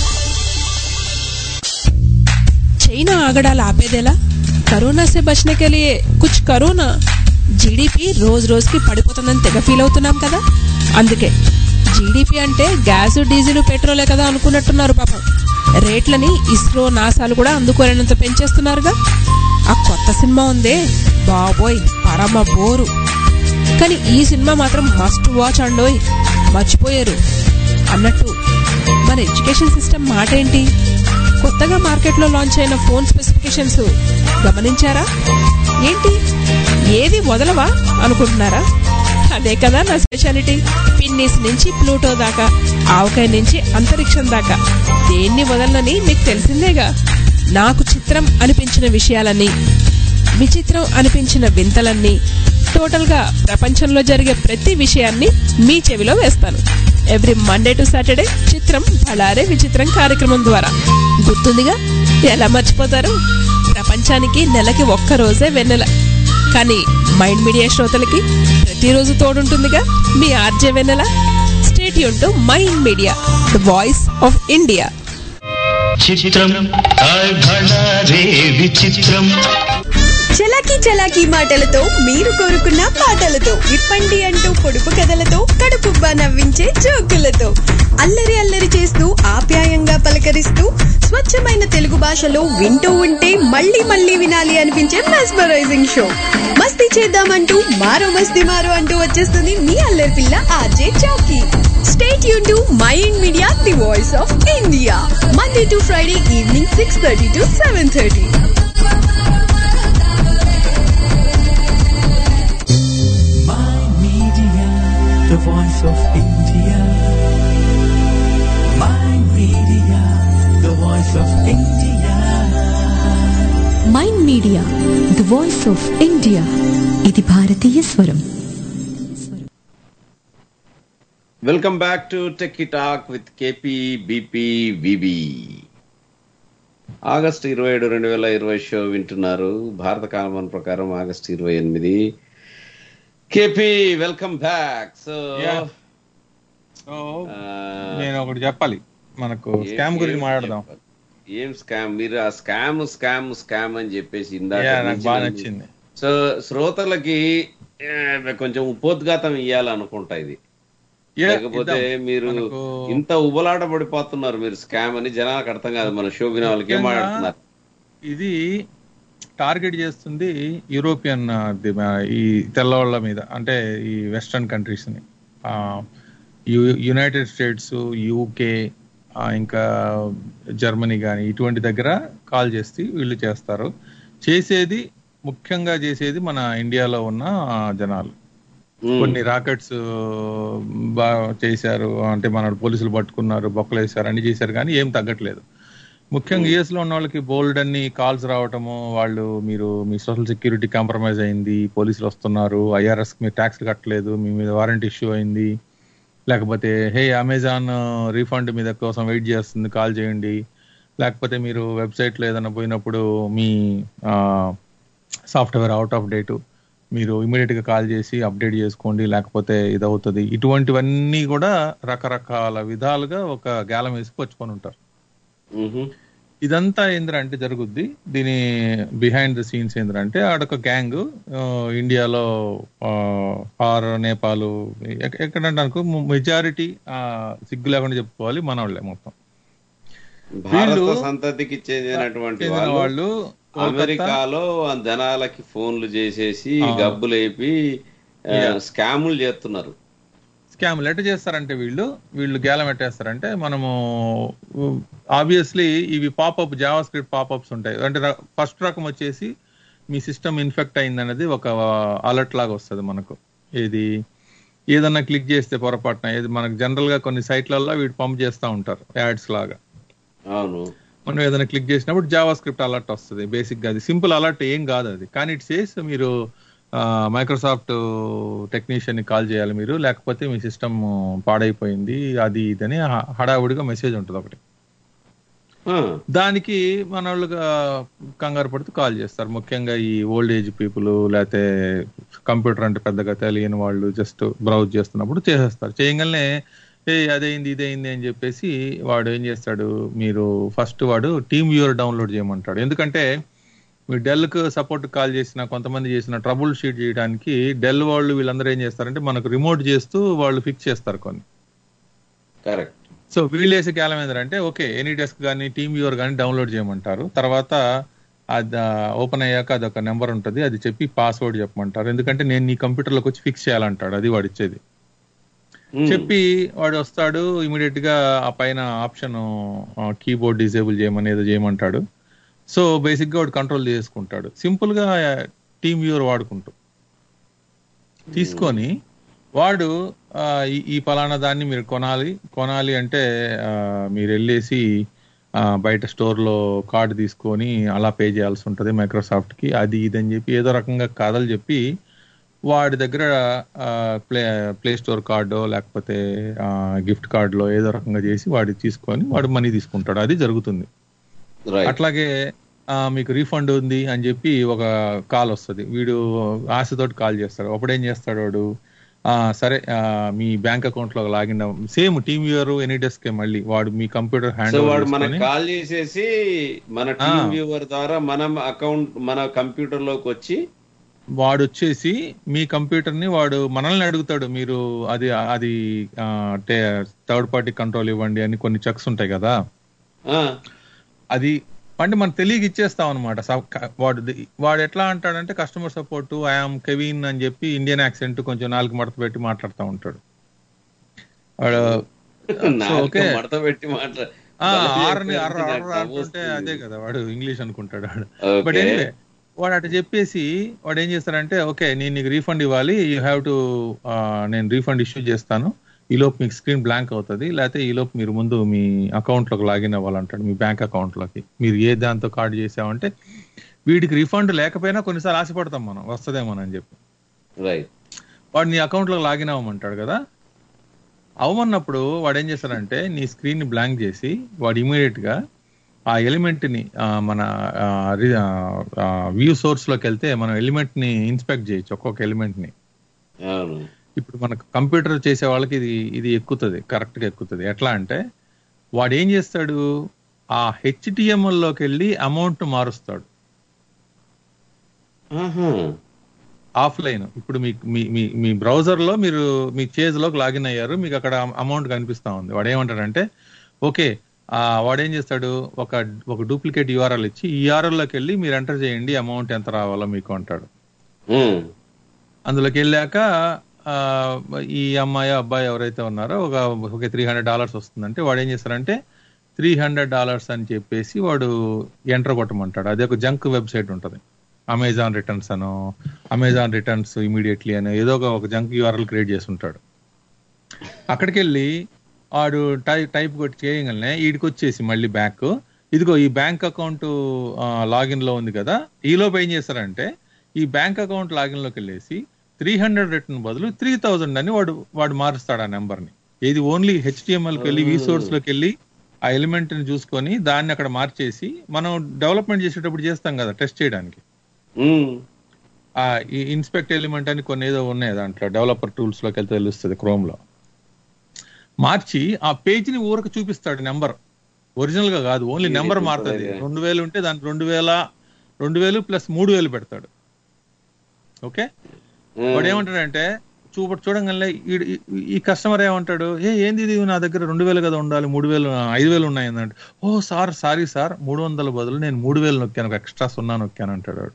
చైనా ఆగడాలు ఆపేదేలా కరోనా से बचने के लिए कुछ करो ना జీడిపి రోజు రోజుకి పడిపోతుందని తెగ ఫీల్ అవుతున్నాం కదా అందుకే జీడిపి అంటే గ్యాస్ డీజిల్ పెట్రోలే కదా అనుకున్నట్టున్నారు పాపం రేట్లని ఇస్రో నాసాలు కూడా అందుకోలేనంత పెంచేస్తున్నారుగా ఆ కొత్త సినిమా ఉందే బాబోయ్ పరమ బోరు కానీ ఈ సినిమా మాత్రం మస్ట్ వాచ్ అండోయ్ మర్చిపోయారు అన్నట్టు మన ఎడ్యుకేషన్ సిస్టమ్ మాట ఏంటి కొత్తగా మార్కెట్లో లాంచ్ అయిన ఫోన్ స్పెసిఫికేషన్స్ గమనించారా ఏంటి ఏది వదలవా అనుకుంటున్నారా అదే కదా నా స్పెషాలిటీ పిన్నిస్ నుంచి ప్లూటో దాకా ఆవకాయ నుంచి అంతరిక్షం దాకా దేన్ని వదలనని మీకు తెలిసిందేగా నాకు చిత్రం అనిపించిన విషయాలన్నీ విచిత్రం అనిపించిన వింతలన్నీ టోటల్ గా ప్రపంచంలో జరిగే ప్రతి విషయాన్ని మీ చెవిలో వేస్తాను ఎవ్రీ మండే టు సాటర్డే చిత్రం బళారే విచిత్రం కార్యక్రమం ద్వారా గుర్తుందిగా ఎలా మర్చిపోతారు ప్రపంచానికి నెలకి ఒక్క రోజే వెన్నెల కానీ మైండ్ మీడియా శ్రోతలకి ప్రతిరోజు తోడుంటుందిగా మీ ఆర్జే వెన్నెల స్టేట్ యూన్ to Mind media the voice of India చిత్రం హాయ్ భళా రే విచిత్రం చలాకీ చలాకీ మాటలతో మీరు కోరుకున్న పాటలతో విప్పండి అంటూ పొడుపు కథలతో కడుపుబ్బా నవ్వించే జోకులతో అల్లరి అల్లరి చేస్తూ ఆప్యాయంగా పలకరిస్తూ స్వచ్ఛమైన తెలుగు భాషలో వింటూ ఉంటే మళ్ళీ మళ్ళీ వినాలి అనిపించే మెస్మరైజింగ్ షో మస్తీ చేద్దామంటూ మారో మస్తీ మారో అంటూ వచ్చేస్తుంది మీ అల్లరి పిల్ల ఆర్జే చౌకీ స్టేట్ యూన్ to my ఇండ్ Media the voice of India Monday to Friday evening six thirty to seven thirty My media, the voice of India. My media, the voice of India. Mind media the voice of India ఇది భారతీయ స్వరం welcome back to techie talk with KP BP VB August ఇరవై ఏడు రెండు వేల ఇరవై show వింటున్నారు భారత కాలమాన ప్రకారం ఆగస్ట్ ఇరవై ఎనిమిది KP welcome back so Yeah. So నేను ఒకటి చెప్పాలి మనకు స్కామ్ గురించి మాట్లాడదాం ఏం స్కామ్ మీరు ఆ స్కామ్ స్కామ్ స్కామ్ అని చెప్పేసి ఇందాక Yeah, నాకు నుంచి బాగా నన్ను- నచ్చింది సో శ్రోతలకి ఏ, కొంచెం ఉపోద్ఘాతం ఇవ్వాలనుకుంటా ఇది Yeah, లేకపోతే ఇద్దాం. మీరు మనకు ఇంత ఉబలాట పడిపోతున్నారు మీరు స్కామ్ అని జనాలకు అర్థం కాదు మన షో వినే వాళ్ళకి ఏం ముఖ్యంగా మాట్లాడుతున్నారు ఇది టార్గెట్ చేస్తుంది యూరోపియన్ ఆ, ది- ఆ, ఈ తెల్లవాళ్ళ మీద అంటే ఈ వెస్టర్న్ కంట్రీస్ ని ఆ, యు- యునైటెడ్ స్టేట్స్ యూకే ఆ, ఇంకా జర్మనీ కానీ ఇటువంటి దగ్గర కాల్ చేసి వీళ్ళు చేస్తారు చేసేది ముఖ్యంగా చేసేది మన ఇండియాలో ఉన్న ఆ, జనాలు కొన్ని రాకెట్స్ బాగా చేశారు అంటే మన పోలీసులు పట్టుకున్నారు బొక్కలు వేశారు అన్ని చేశారు కానీ ఏం తగ్గట్లేదు ముఖ్యంగా యుఎస్ లో ఉన్న వాళ్ళకి బోల్డ్ అన్ని కాల్స్ రావటము వాళ్ళు మీరు మీ సోషల్ సెక్యూరిటీ కాంప్రమైజ్ అయింది పోలీసులు వస్తున్నారు ఐఆర్ఎస్ మీరు ట్యాక్స్ కట్టలేదు మీ మీద వారంటీ ఇష్యూ అయింది లేకపోతే హే అమెజాన్ రీఫండ్ మీద కోసం వెయిట్ చేస్తుంది కాల్ చేయండి లేకపోతే మీరు వెబ్సైట్ లో ఏదైనా పోయినప్పుడు మీ సాఫ్ట్వేర్ అవుట్ ఆఫ్ డేట్ మీరు ఇమీడియట్ గా కాల్ చేసి అప్డేట్ చేసుకోండి లేకపోతే ఇది అవుతుంది ఇటువంటివన్నీ కూడా రకరకాల విధాలుగా ఒక గేలం వేసి పచ్చుకొని ఉంటారు ఇదంతా ఏంద్రంటే జరుగుద్ది దీని బిహైండ్ ద సీన్స్ ఏంద్రంటే ఆడొక గ్యాంగ్ ఇండియాలో ఆ, ఆర్ నేపాల్ ఎక్క- ఎక్కడంటే అనుకో మెజారిటీ సిగ్గు లేకుండా చెప్పుకోవాలి మనవాళ్ళే మొత్తం భారత వీళ్ళు సంతతికి చెందినటువంటి చెందిన వాళ్ళు వాళ్ళు కోల్కతా- అమెరికాలో ఆ జనాలకి ఫోన్లు చేసేసి ఆ. గబ్బులేపి ఆ, Yeah. స్కాములు చేస్తున్నారు స్కామ్ ఎట్ట చేస్తారంటే వీళ్ళు వీళ్ళు గేలం ఎట్టేస్తారంటే మనము ఆబ్వియస్లీ ఇవి పాపప్ జావా స్క్రిప్ట్ పాపప్స్ ఉంటాయి అంటే ఫస్ట్ రకం వచ్చేసి మీ సిస్టమ్ ఇన్ఫెక్ట్ అయిందనేది ఒక అలర్ట్ లాగా వస్తుంది మనకు ఏది ఏదన్నా క్లిక్ చేస్తే పొరపాటున ఏది మనకు జనరల్ గా కొన్ని సైట్లలో వీటి పంప్ చేస్తూ ఉంటారు యాడ్స్ లాగా అవును మనం ఏదైనా క్లిక్ చేసినప్పుడు జావా స్క్రిప్ట్ అలర్ట్ వస్తుంది బేసిక్ గా అది సింపుల్ అలర్ట్ ఏం కాదు అది కానీ ఇట్ సేస్ మీరు మైక్రోసాఫ్ట్ టెక్నీషియన్ ని కాల్ చేయాలి మీరు లేకపోతే మీ సిస్టమ్ పాడైపోయింది అది ఇదని హ- హడావుడిగా మెసేజ్ ఉంటుంది ఒకటి దానికి మన వాళ్ళుగా కంగారు పడుతూ కాల్ చేస్తారు ముఖ్యంగా ఈ ఓల్డ్ ఏజ్ పీపుల్ లేకపోతే కంప్యూటర్ అంటే పెద్దగా తెలియని వాళ్ళు జస్ట్ బ్రౌజ్ చేస్తున్నప్పుడు చేసేస్తారు చేయగానే ఏ అదైంది ఇదైంది అని చెప్పేసి వాడు ఏం చేస్తాడు మీరు ఫస్ట్ వాడు టీమ్ వ్యూవర్ డౌన్లోడ్ చేయమంటాడు ఎందుకంటే మీ డెల్ కు సపోర్ట్ కాల్ చేసిన కొంతమంది చేసిన ట్రబుల్ షీట్ చేయడానికి డెల్ వాళ్ళు వీళ్ళందరూ ఏం చేస్తారంటే మనకు రిమోట్ చేస్తూ వాళ్ళు ఫిక్స్ చేస్తారు కొన్ని కరెక్ట్ సో వీళ్ళు వేసే కాలం ఏంటంటే ఓకే ఎనీ డెస్క్ కానీ టీమ్ వ్యూవర్ కానీ డౌన్లోడ్ చేయమంటారు తర్వాత అది ఓపెన్ అయ్యాక అది ఒక నెంబర్ ఉంటుంది అది చెప్పి పాస్వర్డ్ చెప్పమంటారు ఎందుకంటే నేను నీ కంప్యూటర్లోకి వచ్చి ఫిక్స్ చేయాలంటాడు అది వాడు ఇచ్చేది చెప్పి వాడు వస్తాడు ఇమీడియట్ గా ఆ పైన ఆప్షన్ కీబోర్డ్ డిసేబుల్ చేయమని ఏదో చేయమంటాడు సో బేసిక్ గా వాడు కంట్రోల్ చేసుకుంటాడు సింపుల్ గా టీమ్ వ్యూవర్ వాడుకుంటూ తీసుకొని వాడు ఆ, ఈ- ఈ పలానా దాన్ని మీరు కొనాలి కొనాలి అంటే ఆ, మీరు వెళ్ళేసి ఆ, బయట స్టోర్ లో కార్డు తీసుకొని అలా పే చేయాల్సి ఉంటుంది మైక్రోసాఫ్ట్ కి అది ఇది అని చెప్పి ఏదో రకంగా కథలు చెప్పి వాడి దగ్గర ఆ, ప్లే ప్లే స్టోర్ కార్డు లేకపోతే గిఫ్ట్ కార్డులో ఏదో రకంగా చేసి వాడి తీసుకొని వాడు మనీ తీసుకుంటాడు అది జరుగుతుంది అట్లాగే ఆ, మీకు రీఫండ్ ఉంది అని చెప్పి ఒక కాల్ వస్తుంది వీడు ఆశతోటి కాల్ చేస్తాడు అప్పుడు ఏం చేస్తాడు వాడు ఆ, సరే ఆ, మీ బ్యాంక్ అకౌంట్ లో login same TeamViewer AnyDesk మళ్ళీ వాడు మీ కంప్యూటర్ హ్యాండ్ సో వాడు మనకు కాల్ చేసేసి మన టీమ్ వ్యూవర్ ద్వారా మనం అకౌంట్ మన కంప్యూటర్ లోకి వచ్చి వాడు వచ్చేసి మీ కంప్యూటర్ ని వాడు మనల్ని అడుగుతాడు మీరు అది అది థర్డ్ పార్టీ కంట్రోల్ ఇవ్వండి అని కొన్ని చెక్స్ ఉంటాయి కదా అది అంటే మనం తెలియక ఇచ్చేస్తాం అనమాట వాడు వాడు ఎట్లా అంటాడంటే కస్టమర్ సపోర్ట్ ఐఎమ్ కెవిన్ అని చెప్పి ఇండియన్ యాక్సెంట్ కొంచెం నాలుగు మడత పెట్టి మాట్లాడుతూ ఉంటాడు వాడు నాలుక ఓకే మడత పెట్టి మాట్లా ఆ, భలే ఆరుని చెప్పారు, ఆరు నాకు ఆరు నవ్వు అంటుంటే అదే కదా వాడు ఇంగ్లీష్ అనుకుంటాడు వాడు Okay. బట్ ఎనీవే వాడు అటు చెప్పేసి వాడు ఏం చేస్తాడంటే ఓకే నేను నీకు రీఫండ్ ఇవ్వాలి యూ హ్యావ్ టు నేను రీఫండ్ ఇష్యూ చేస్తాను ఈ లోపు మీకు స్క్రీన్ బ్లాంక్ అవుతుంది లేకపోతే ఈ లోపు మీరు ముందు మీ అకౌంట్ లోకి లాగిన్ అవ్వాలంటాడు మీ బ్యాంక్ అకౌంట్ లోకి మీరు ఏ దాంతో కార్డు చేసామంటే వీడికి రీఫండ్ లేకపోయినా కొన్నిసార్లు ఆశపడతాం మనం వస్తుందేమో అని చెప్పి రైట్ వాడు నీ అకౌంట్ లో లాగిన్ అవ్వమంటాడు కదా అవ్వమన్నప్పుడు వాడు ఏం చేస్తాడంటే నీ స్క్రీన్ ని బ్లాంక్ చేసి వాడు ఇమీడియట్ గా ఆ ఎలిమెంట్ ని ఆ, మన వ్యూ సోర్స్ లోకి వెళ్తే మనం ఎలిమెంట్ ని ఇన్స్పెక్ట్ చేయొచ్చు ఒక్కొక్క ఎలిమెంట్ ని అవును ఇప్పుడు మనకు కంప్యూటర్ చేసే వాళ్ళకి ఇది ఇది ఎక్కుతుంది కరెక్ట్ గా ఎక్కుతుంది ఎట్లా అంటే వాడు ఏం చేస్తాడు ఆ హెచ్టిఎంఎల్ లోకి వెళ్ళి అమౌంట్ మారుస్తాడు ఆఫ్లైన్ ఇప్పుడు మీ మీ మీ మీ బ్రౌజర్ లో మీరు మీ చేజ్ లోకి లాగిన్ అయ్యారు మీకు అక్కడ అమౌంట్ కనిపిస్తా ఉంది వాడు ఏమంటాడంటే ఓకే ఆ వాడు ఏం చేస్తాడు ఒక ఒక డూప్లికేట్ యూఆర్ఎల్ ఇచ్చి ఈ URL లోకి వెళ్ళి మీరు ఎంటర్ చేయండి అమౌంట్ ఎంత రావాలో మీకు అంటాడు అందులోకి వెళ్ళాక ఆ, ఈ అమ్మాయి అబ్బాయి ఎవరైతే ఉన్నారో ఒక ఒక త్రీ హండ్రెడ్ డాలర్స్ వస్తుందంటే వాడు ఏం చేస్తారంటే త్రీ హండ్రెడ్ డాలర్స్ అని చెప్పేసి వాడు ఎంటర్ కొట్టమంటాడు అదే ఒక జంక్ వెబ్సైట్ ఉంటుంది అమెజాన్ రిటర్న్స్ అనో అమెజాన్ రిటర్న్స్ ఇమీడియట్లీ అని ఏదో ఒక ఒక జంక్ యూఆర్ఎల్ క్రియేట్ చేసి ఉంటాడు అక్కడికి వెళ్ళి వాడు టైప్ టైప్ కొట్టి చేయగలనే వీడికి వచ్చేసి మళ్ళీ బ్యాక్ ఇదిగో ఈ బ్యాంక్ అకౌంట్ లాగిన్ లో ఉంది కదా ఈలోపు ఏం చేస్తారంటే ఈ బ్యాంక్ అకౌంట్ లాగిన్ లోకి వెళ్ళేసి త్రీ హండ్రెడ్ రిటర్న్ బదులు త్రీ థౌజండ్ అని వాడు వాడు మారుస్తాడు ఆ నెంబర్ ని ఇది ఓన్లీ హెచ్టిఎంఎల్ కి వెళ్ళి సోర్స్ లోకి వెళ్ళి ఆ ఎలిమెంట్ ని చూసుకొని దాన్ని అక్కడ మార్చేసి మనం డెవలప్మెంట్ చేసేటప్పుడు చేస్తాం కదా టెస్ట్ చేయడానికి ఆ ఈ ఇన్స్పెక్ట్ ఎలిమెంట్ అని కొన్ని ఏదో ఉన్నాయి దాంట్లో డెవలపర్ టూల్స్ లోకి వెళ్తే తెలుస్తుంది క్రోమ్ లో మార్చి ఆ పేజ్ ని ఊరకు చూపిస్తాడు నెంబర్ ఒరిజినల్ గా కాదు ఓన్లీ ఇది నెంబర్ ఉంటుంది మారుతుంది అదే. రెండు వేలు ఉంటే దానికి రెండు వేల రెండు వేలు ప్లస్ మూడు వేలు పెడతాడు ఓకే వాడు ఏమంటాడంటే చూప చూడంగానే ఈ- ఈ- ఈ కస్టమర్ ఏమంటాడు ఏ ఏంది ఇది నా దగ్గర రెండు వేలు కదా ఉండాలి మూడు వేలు ఆ, ఐదు వేలు ఉన్నాయి అన్నాడు ఓ సార్ సారీ సార్ మూడు వందల బదులు నేను మూడు వేలు నొక్కాను ఒక ఎక్స్ట్రా సున్నా నొక్కాను అంటాడు వాడు.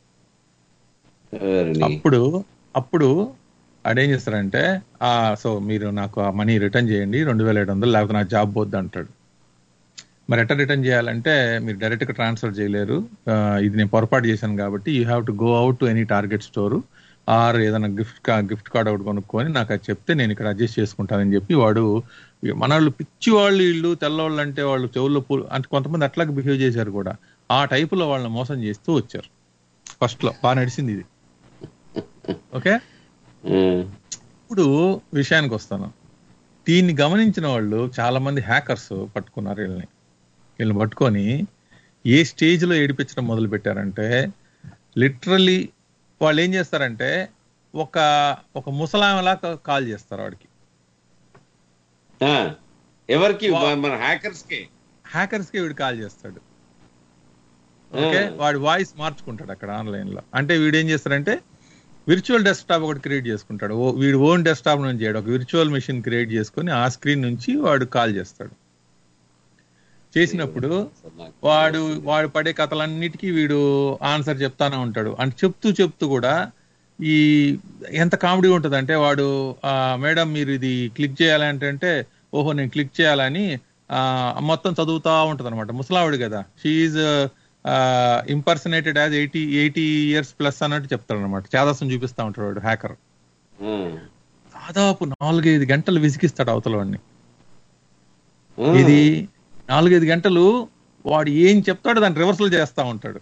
అప్పుడు అప్పుడు ఆడేం చేస్తారంటే ఆ సో మీరు నాకు ఆ మనీ రిటర్న్ చేయండి రెండు వేల ఏడు వందలు లేకపోతే నా జాబ్ పోద్ది అంటాడు మరి ఎట్లా రిటర్న్ చేయాలంటే మీరు డైరెక్ట్ గా ట్రాన్స్ఫర్ చేయలేరు ఆ, ఇది నేను పొరపాటు చేశాను కాబట్టి you have to go out to any Target store or ఏదైనా గిఫ్ట్ కా గిఫ్ట్ కార్డ్ ఒకటి కొనుక్కొని నాకు అది చెప్తే నేను ఇక్కడ అడ్జస్ట్ చేసుకుంటానని చెప్పి వాడు మన వాళ్ళు పిచ్చి వాళ్ళు వీళ్ళు తెల్లవాళ్ళు అంటే వాళ్ళు చెవుల్లో పూ అంటే కొంతమంది అట్లాగే బిహేవ్ చేశారు కూడా ఆ టైపులో వాళ్ళని మోసం చేస్తూ వచ్చారు ఫస్ట్ లో బాగా నడిచింది ఇది ఓకే ఇప్పుడు విషయానికి వస్తాను దీన్ని గమనించిన వాళ్ళు చాలా మంది హ్యాకర్స్ పట్టుకున్నారు వీళ్ళని వీళ్ళని పట్టుకొని ఏ స్టేజ్ లో ఏడిపించడం మొదలు పెట్టారంటే లిటరల్లీ వాళ్ళు ఏం చేస్తారంటే ఒక ఒక ముసలామెలా కాల్ చేస్తారు వాడికి ఆ, ఎవరికి మన హ్యాకర్స్ కి హ్యాకర్స్ కి వీడు కాల్ చేస్తాడు ఓకే వాడి వాయిస్ మార్చుకుంటాడు అక్కడ ఆన్లైన్ లో అంటే వీడు ఏం చేస్తాడంటే విర్చువల్ డెస్క్టాప్ ఒకటి క్రియేట్ చేసుకుంటాడు ఓ- వీడు ఓన్ డెస్క్టాప్ నుంచి చేయడు ఒక విర్చువల్ మెషిన్ క్రియేట్ చేసుకొని ఆ స్క్రీన్ నుంచి వాడు కాల్ చేస్తాడు చేసినప్పుడు వాడు వాడు పడే కథలన్నిటికీ వీడు ఆన్సర్ చెప్తానే ఉంటాడు అంటే చెప్తూ చెప్తూ కూడా ఈ ఎంత కామెడీ ఉంటుంది అంటే వాడు మేడం మీరు ఇది క్లిక్ చేయాలంటే అంటే ఓహో నేను క్లిక్ చేయాలని ఆ, మొత్తం చదువుతా ఉంటది అనమాట ముసలావిడు కదా she impersonated as eighty eighty years plus అన్నట్టు చెప్తాడు అనమాట చేదస్సం చూపిస్తా ఉంటాడు వాడు హ్యాకర్ దాదాపు నాలుగైదు గంటలు విసిగిస్తాడు అవతల వాడిని ఇది నాలుగైదు గంటలు వాడు ఏం చెప్తాడో దాన్ని రివర్సల్ చేస్తా ఉంటాడు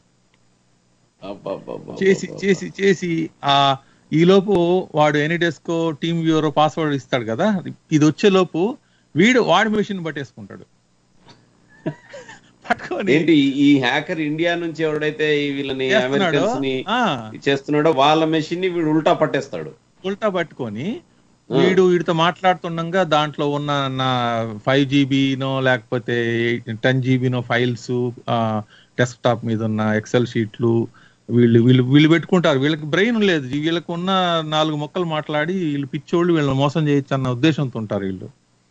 చేసి చేసి చేసి ఆ ఈ లోపు వాడు ఎనీడెస్కో టీమ్ వ్యూరో పాస్వర్డ్ ఇస్తాడు కదా ఇది వచ్చే లోపు వీడు వాడి మెషిన్ పట్టేసుకుంటాడు పట్టుకొని ఏంటి ఈ- ఈ హ్యాకర్ ఇండియా నుంచి ఎవడైతే ఈ వీళ్ళని చేస్తున్నాడో, అమెరికన్స్ ని ఆ. చేస్తున్నాడో వాళ్ళ మెషిన్ ని వీడు ఉల్టా పట్టేస్తాడు ఉల్టా పట్టుకొని వీడు వీడితో మాట్లాడుతుండగా దాంట్లో ఉన్న నా ఫైవ్ జీబీనో లేకపోతే టెన్ జీబీనో ఫైల్స్ డెస్క్టాప్ మీద ఉన్న ఎక్సెల్ షీట్లు వీళ్ళు వీళ్ళు వీళ్ళు పెట్టుకుంటారు వీళ్ళకి బ్రెయిన్ లేదు వీళ్ళకి ఉన్న నాలుగు మొక్కలు మాట్లాడి వీళ్ళు పిచ్చోళ్ళు వీళ్ళని మోసం చేయొచ్చు అన్న ఉద్దేశంతో ఉంటారు వీళ్ళు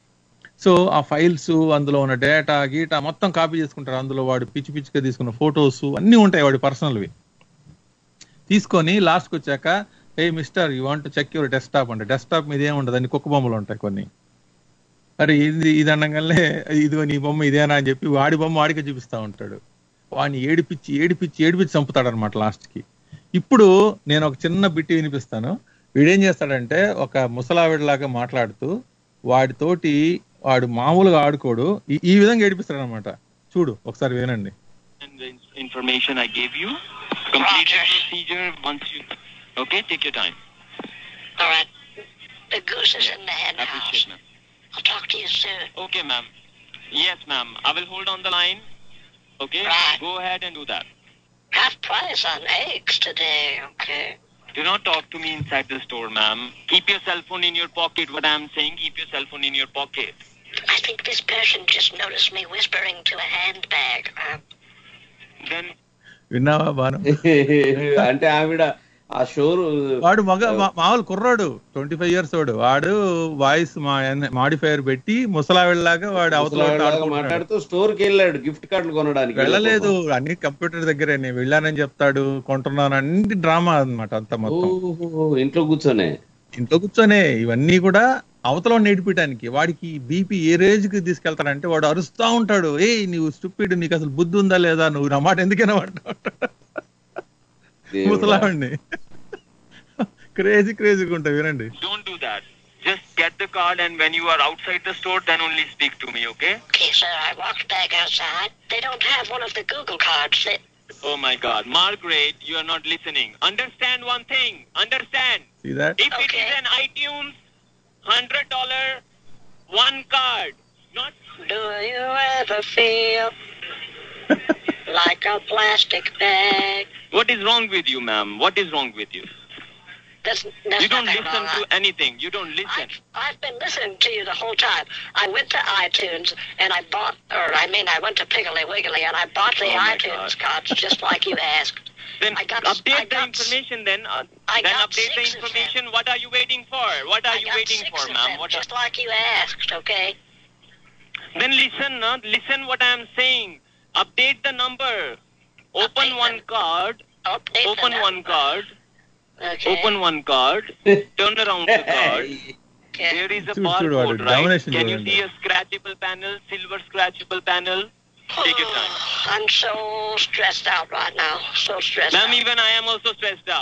సో ఆ ఫైల్స్ అందులో ఉన్న డేటా గీటా మొత్తం కాపీ చేసుకుంటారు అందులో వాడు పిచ్చి పిచ్చిగా తీసుకున్న ఫొటోస్ అన్నీ ఉంటాయి వాడి పర్సనల్వి తీసుకొని లాస్ట్కి వచ్చాక hey mister you want check your desktop అంటే డెస్క్టాప్ మీద ఏమి ఉండదు అన్ని కుక్క బొమ్మలు ఉంటాయి కొన్ని అరే ఇది ఇది అనగానే ఇదిగో నీ బొమ్మ ఇదేనా అని చెప్పి వాడి బొమ్మ వాడికి చూపిస్తా ఉంటాడు వాడిని ఏడిపిచ్చి ఏడిపిచ్చి ఏడిపిచ్చి చంపుతాడు అనమాట లాస్ట్ కి ఇప్పుడు నేను ఒక చిన్న బిట్టి వినిపిస్తాను వీడేం చేస్తాడంటే ఒక ముసలావిడలాగా మాట్లాడుతూ వాడితోటి వాడు మామూలుగా ఆడుకోడు ఈ- ఈ విధంగా ఏడిపిస్తాడు అనమాట చూడు ఒకసారి వినండి and the in- information I gave you. Complete the procedure once you. Okay, take your time. All right. The goose is in the hen house. Appreciate, ma'am. I'll talk to you soon. Okay, ma'am. Yes, ma'am. I will hold on the line. Okay. Go ahead and do that. Half price on eggs today, okay? Do not talk to me inside the store, ma'am. Keep your cell phone in your pocket. What I'm saying, keep your cell phone in your pocket. I think this person just noticed me whispering to a handbag. Uh, Then విన్నావా బాను అంటే ఆవిడ ఆ షోరు వాడు మగ మా- మామూలు కుర్రాడు twenty five years వాడు వాడు వాయిస్ మాడిఫైయర్ పెట్టి ముసలావిడలాగా వాడు అవతల వాడితో ముసలావిడలాగా ఆడుకుంటున్నాడు. మాట్లాడుతూ స్టోర్ కి వెళ్ళాడు గిఫ్ట్ కార్డులు కొనడానికి వెళ్ళలేదు అన్ని కంప్యూటర్ దగ్గరే నేను వెళ్ళానని చెప్తాడు కొంటున్నాను అన్ని డ్రామా అన్నమాట అంతా మొత్తం ఓహో, ఇంట్లో కూర్చొనే ఇంట్లో కూర్చొనే ఇవన్నీ కూడా అవతల నేర్పించడానికి వాడికి బీపీ ఏ రేంజ్ కి తీసుకెళ్తాడంటే వాడు అరుస్తా ఉంటాడు ఏ నువ్వు స్టూపిడ్ నీకు అసలు బుద్ధి ఉందా లేదా నువ్వు నా మాట ఎందుకైనా ముసలావాడిని క్రేజీ క్రేజీగా ఉంటాయి వినండి don't do that. Just get the card, and when you are outside the store, then only speak to me. Okay? okay, sir, I walked back outside. They don't have one of the Google cards. They, Oh my God, Margaret, you are not listening. Understand one thing. Understand. See that? If it is an iTunes, hundred dollar, one card, not. do you ever feel like a plastic bag? What is wrong with you, ma'am? What is wrong with you? There's, there's you don't nothing listen wrong. to anything. You don't listen. I've been listening to you the whole time. I went to iTunes and I bought, or I mean, I went to Piggly Wiggly and I bought the Oh, my iTunes cards just like you asked. Then I got- update I the got- information. Then uh, I then got update the six of information. What are you waiting for? What are I you got waiting six for, of ma'am? them, What just like you asked, okay? Then listen, uh, listen what I am saying. Update the number. Open one card. Open one card. Okay. Open one card. Turn around the card. There is a చూడు, చూడు, వాడు barcode, right? domination Can you చూడండి. see a scratchable panel, silver scratchable panel? Take your time. I'm so stressed out right now. So stressed Ma'am, out. even I am also stressed out.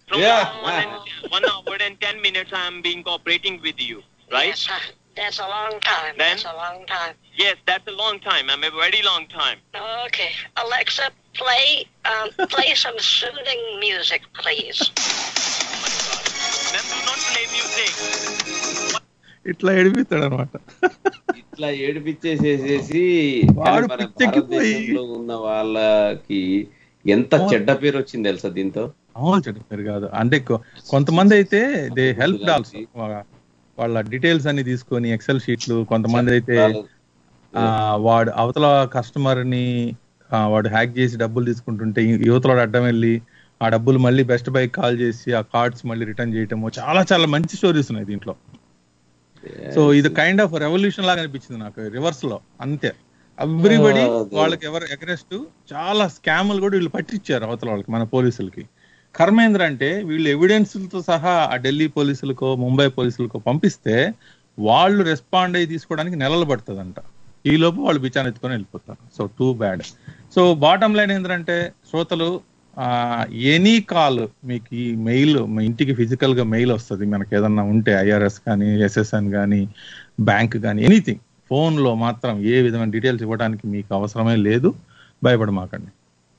From Yeah. now one, and, one hour and ten minutes I am being cooperating with you, right? Yes, uh, that's a long time. Then? That's a long time. Yes, that's a long time. I'm a very long time. Okay, Alexa, play um, play some soothing music, please. Then do not play music. ఇట్లా ఏడిపిస్తాడు అనమాట ఇట్లా ఏడిపించేసేసేసి వాడు కానీ మన పిచ్చెక్కిపోయి- భారతదేశంలో ఉన్న వాళ్ళకి ఎంత చెడ్డ పేరు వచ్చింది తెలుసా దీంతో అవును చెడు పేరు కాదు అంటే కొ- కొంతమంది అయితే దే హెల్ప్ ఆల్సో వాళ్ళ డీటెయిల్స్ అన్ని తీసుకొని ఎక్సెల్ షీట్లు కొంతమంది అయితే ఆ, వాడు అవతల కస్టమర్ ని ఆ, వాడు హ్యాక్ చేసి డబ్బులు తీసుకుంటుంటే ఈ- యువతలో అడ్డం వెళ్ళి ఆ డబ్బులు మళ్ళీ బెస్ట్ బైక్ కాల్ చేసి ఆ కార్డ్స్ మళ్ళీ రిటర్న్ చేయటము చాలా చాలా మంచి స్టోరీస్ ఉన్నాయి దీంట్లో సో ఇది కైండ్ ఆఫ్ రెవల్యూషన్ లాగా అనిపించింది నాకు రివర్స్ లో అంతే ఎవ్రీబడి ఆ, అదే. వాళ్ళకి ఎవరు ఎగరెస్ట్ చాలా స్కాములు కూడా వీళ్ళు పట్టించారు అవతల వాళ్ళకి మన పోలీసులకి కర్మేంద్ర అంటే వీళ్ళు ఎవిడెన్స్లతో సహా ఆ ఢిల్లీ పోలీసులకో ముంబై పోలీసులకో పంపిస్తే వాళ్ళు రెస్పాండ్ అయ్యి తీసుకోవడానికి నెలలు పడుతుందంట ఈ లోపు వాళ్ళు బిచాన్ ఎత్తుకొని వెళ్ళిపోతారు so too bad so bottom line ఏంటంటే శ్రోతలు ఎనీ కాల్ మీకు ఈ మెయిల్ మీ ఇంటికి ఫిజికల్ గా మెయిల్ వస్తుంది మనకి ఏదన్నా ఉంటే ఐఆర్ఎస్ కానీ ఎస్ఎస్ఎన్ కానీ బ్యాంక్ కానీ ఎనీథింగ్ ఫోన్ లో మాత్రం ఏ విధమైన డీటెయిల్స్ ఇవ్వడానికి మీకు అవసరమే లేదు భయపడమాకండి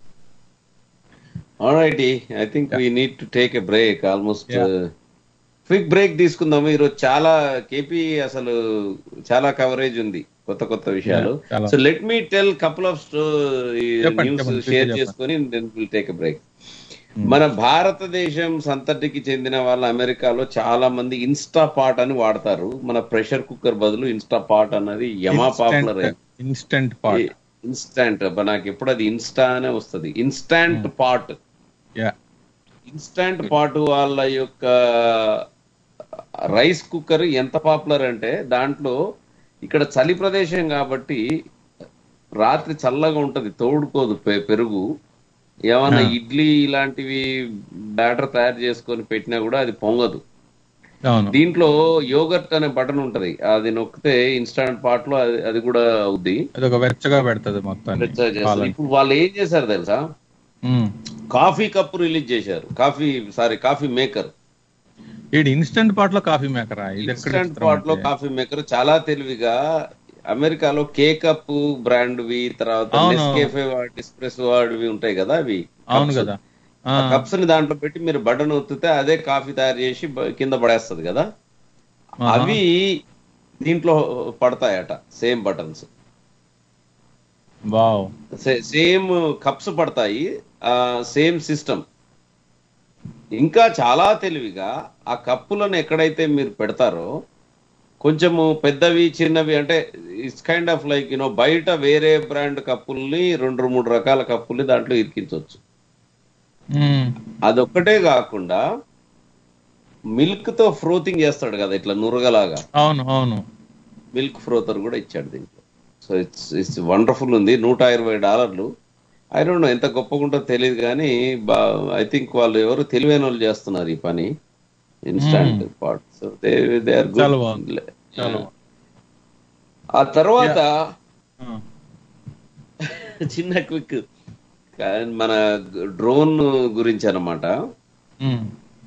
alright I think we need to take a break almost quick break తీసుకుందాము ఈరోజు చాలా కేపీ అసలు చాలా కవరేజ్ ఉంది కొత్త కొత్త విషయాలు Yeah, చాలా. So let me tell couple of చెప్పండి, న్యూస్ చెప్పండి, షేర్ చెప్పండి. చేసుకొని then will take a break మన భారతదేశం సంతటికి చెందిన వాళ్ళ అమెరికాలో చాలా మంది ఇన్స్టా పాట్ అని వాడతారు మన ప్రెషర్ కుక్కర్ బదులు ఇన్స్టా పాట్ అన్నది యమా పాపులర్ ఇన్స్టెంట్ పార్ట్ ఇన్స్టాంట్ నాకు ఎప్పుడు అది ఇన్స్టా అనే వస్తుంది instant pot yeah instant pot వాళ్ళ యొక్క రైస్ కుక్కర్ ఎంత పాపులర్ అంటే దాంట్లో ఇక్కడ చలి ప్రదేశం కాబట్టి రాత్రి చల్లగా ఉంటది తోడుకోదు పె- పెరుగు ఏమన్నా ఆ. ఇడ్లీ ఇలాంటివి బ్యాటర్ తయారు చేసుకొని పెట్టినా కూడా అది పొంగదు అవును దీంట్లో యోగర్ట్ అనే బటన్ ఉంటది అది నొక్కితే ఇన్స్టాంట్ పాట్ లో అది అది కూడా అవుద్ది అది ఒక వెచ్చగా పెడుతుంది మొత్తాన్ని వెచ్చగా చేస్తారు. పాలని. ఇప్పుడు వాళ్ళు ఏం చేశారు తెలుసా మ్మ్. కాఫీ కప్ రిలీజ్ చేశారు కాఫీ సారీ కాఫీ మేకర్ ఈడు ఇన్స్టెంట్ పాట్ లో కాఫీ మేకరా ఇది ఎక్కడ ఇన్స్టంట్ చిత్రం పాట్ లో అంటే? కాఫీ మేకర్ చాలా తెలివిగా అమెరికాలో కేకప్ బ్రాండ్ వి తర్వాత అవును. నెస్కేఫే వాడి ఎస్ప్రెస్ వాడివి ఉంటాయి కదా అవి అవును కదా ఆ. కప్స్ ని దాంట్లో పెట్టి మీరు బటన్ ఒత్తితే అదే కాఫీ తయారు చేసి బ- కింద పడేస్తది కదా ఆహా. అవి దీంట్లో పడతాయట same buttons wow same cups పడతాయి సేమ్ సిస్టమ్ ఇంకా చాలా తెలివిగా ఆ కప్పులను ఎక్కడైతే మీరు పెడతారో కొంచెము పెద్దవి చిన్నవి అంటే it's kind of like you know బయట వేరే బ్రాండ్ కప్పుల్ని రెండు మూడు రకాల కప్పుల్ని దాంట్లో ఇరికించవచ్చు మ్మ్. అదొక్కటే కాకుండా మిల్క్ తో ఫ్రోతింగ్ చేస్తాడు కదా ఇట్లా నురగలాగా అవును అవును మిల్క్ ఫ్రోతర్ కూడా ఇచ్చాడు దీంట్లో సో ఇట్స్ ఇట్స్ వండర్ఫుల్ ఉంది నూట ఇరవై డాలర్లు ఐ డోంట్ నో ఎంత గొప్పగా ఉంటుందో తెలియదు కానీ ఐ థింక్ వాళ్ళు ఎవరు తెలివైన వాళ్ళు చేస్తున్నారు ఈ పని instant pot so they they are చాలా గుడ్ బాగుంది. చాలా బాగుంది. ఆ తర్వాత ఆ. చిన్న క్విక్ మన డ్రోన్ గురించి అన్నమాట మ్మ్.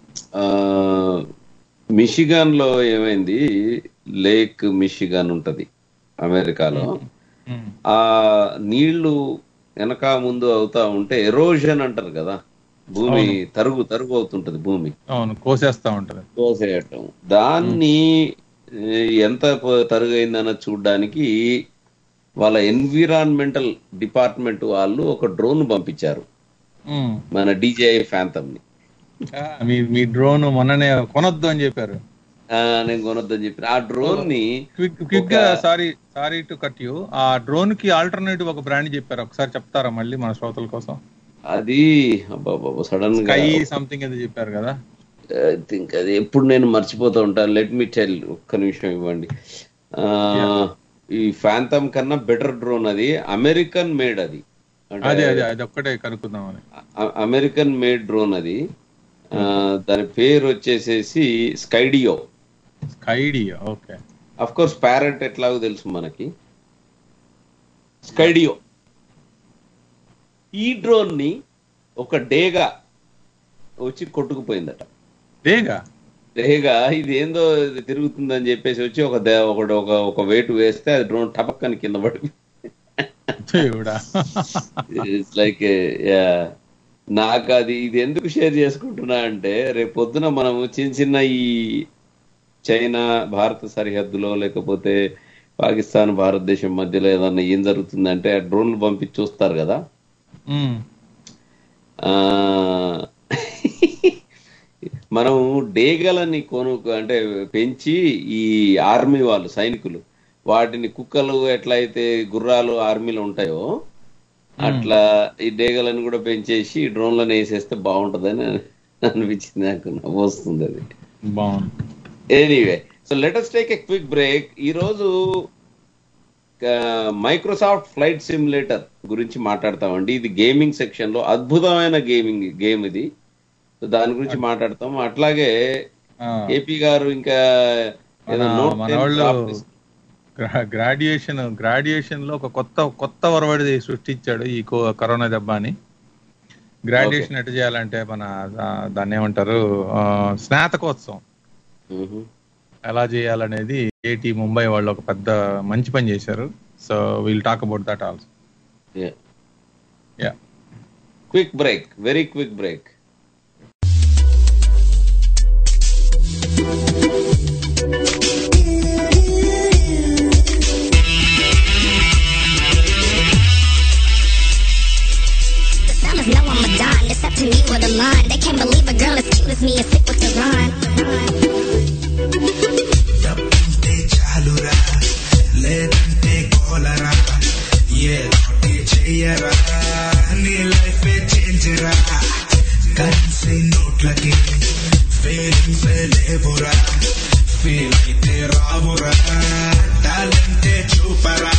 మిషిగాన్ లో ఏమైంది లేక్ మిషిగాన్ ఉంటది అమెరికాలో మ్మ్. ఆ నీళ్లు వెనక ముందు అవుతా ఉంటే ఎరోజన్ అంటారు కదా భూమి తరుగు తరుగు అవుతుంటది భూమి అవును కోసేస్తా ఉంటది కోసేయటం దాన్ని ఏ, ఎంత ప- తరుగైందన్న చూడడానికి వాళ్ళ ఎన్విరాన్మెంటల్ డిపార్ట్మెంట్ వాళ్ళు ఒక డ్రోన్ పంపించారు మ్మ్. మన డిజేఐ ఫ్యాంతమ్ ని ఆ, మీ మీ డ్రోన్ మొన్ననే కొనొద్దు అని చెప్పారు ఆ, నేను కొనొద్దని చెప్పిన ఆ డ్రోన్ ని క్విక్ క్విక్ గా sorry sorry to cut you ఆ డ్రోన్ కి ఆల్టర్నేటివ్ ఒక బ్రాండ్ చెప్పారు ఒకసారి చెప్తారా మళ్ళీ మన శ్రోతల కోసం అది సడన్ గా స్కై సంథింగ్ ఏదో చెప్పారు కదా ఐ థింక్ అది ఎప్పుడు నేను మర్చిపోతూ ఉంటాను లెట్ మీ టెల్ ఒక్క నిమిషం ఇవ్వండి ఆ, ఈ ఫ్యాంతమ్ కన్నా బెటర్ డ్రోన్ అది అమెరికన్ మేడ్ అది అంటే అదే అదే అది ఒక్కటే కనుక్కుందామని అ- అమెరికన్ మేడ్ డ్రోన్ అది ఆ, దాని పేరు వచ్చేసేసి Skydio Skydio okay of course parent ఎట్లాగో తెలుసు మనకి స్కైడియో ఈ డ్రోన్ ని ఒక డేగా వచ్చి కొట్టుకుపోయిందట డేగా రేగా ఇది ఏందో ఇది తిరుగుతుందని చెప్పేసి వచ్చి ఒక దే- ఒకటి ఒక ఒక వెయిట్ వేస్తే అది డ్రోన్ టపక్కని కింద పడి దేవుడా ఇట్స్ లైక్ నాకు అది ఇది ఎందుకు షేర్ చేసుకుంటున్నా అంటే రేపు పొద్దున మనము చిన్న చిన్న ఈ చైనా భారత సరిహద్దులో లేకపోతే పాకిస్తాన్ భారతదేశం మధ్యలో ఏదన్నా ఏం జరుగుతుందంటే ఆ డ్రోన్లు పంపించి చూస్తారు కదా ఉమ్. ఆ మనం డేగలని కొను అంటే పెంచి ఈ ఆర్మీ వాళ్ళు సైనికులు వాటిని కుక్కలు ఎట్లయితే గుర్రాలు ఆర్మీలో ఉంటాయో అట్లా ఈ డేగలను కూడా పెంచేసి డ్రోన్లను వేసేస్తే బాగుంటదని అనిపించింది నాకు నవ్వు వస్తుంది అది బాగుంది anyway so let us take a quick break ఈ రోజు మైక్రోసాఫ్ట్ ఫ్లైట్ సిమ్యులేటర్ గురించి మాట్లాడతామండి ఇది గేమింగ్ సెక్షన్ లో అద్భుతమైన గేమింగ్ గేమ్ ఇది సో దాని గురించి మాట్లాడతాం అట్లాగే ఆ, ఏపీ గారు ఇంకా ఏదో మన- నోట్ మన టెన్ వాళ్ళు డ్రాప్ చేసి- గ్రా- గ్రాడ్యుయేషన్ గ్రాడ్యుయేషన్ లో ఒక కొత్త కొత్త వరవడి సృష్టించాడు ఈ కో- కరోనా దెబ్బ అని గ్రాడ్యుయేషన్ ఎట్లా చేయాలంటే మన ఆ, దాన్ని ఏమంటారు ఆ, స్నాతకోత్సవం మ్మ్. ఎలా చేయాలనేది ఏటి ముంబై వాళ్ళు ఒక పెద్ద మంచి పని చేశారు so will talk about that also Yeah. Yeah quick break very quick break The fellas know I'm a dime. It's up to me with a line. They can't believe a girl as cute as me is sick with the rhyme. చాలురా లేదంటే కోలరా ఏదోటి చెయ్యరా నీ life change రా currency నోట్లకి feelings లేవురా feel అయితే రావురా టాలెంటే చూపరా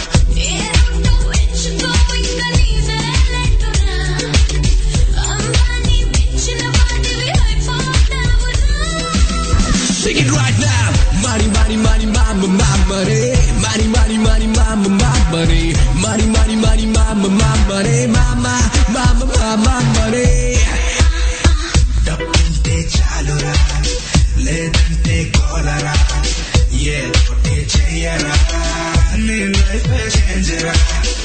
Sing it right now. Money, money, money, mama, mama, re. Money, money, money, mama, mama, re. Money, money, money, mama, mama, re. Mama, mama, mama, mama, re. డబ్బుంటే చాలురా లేదంటే కోలరా ఏదోటి చెయ్యరా నీ లైఫ్ చేంజ్ రా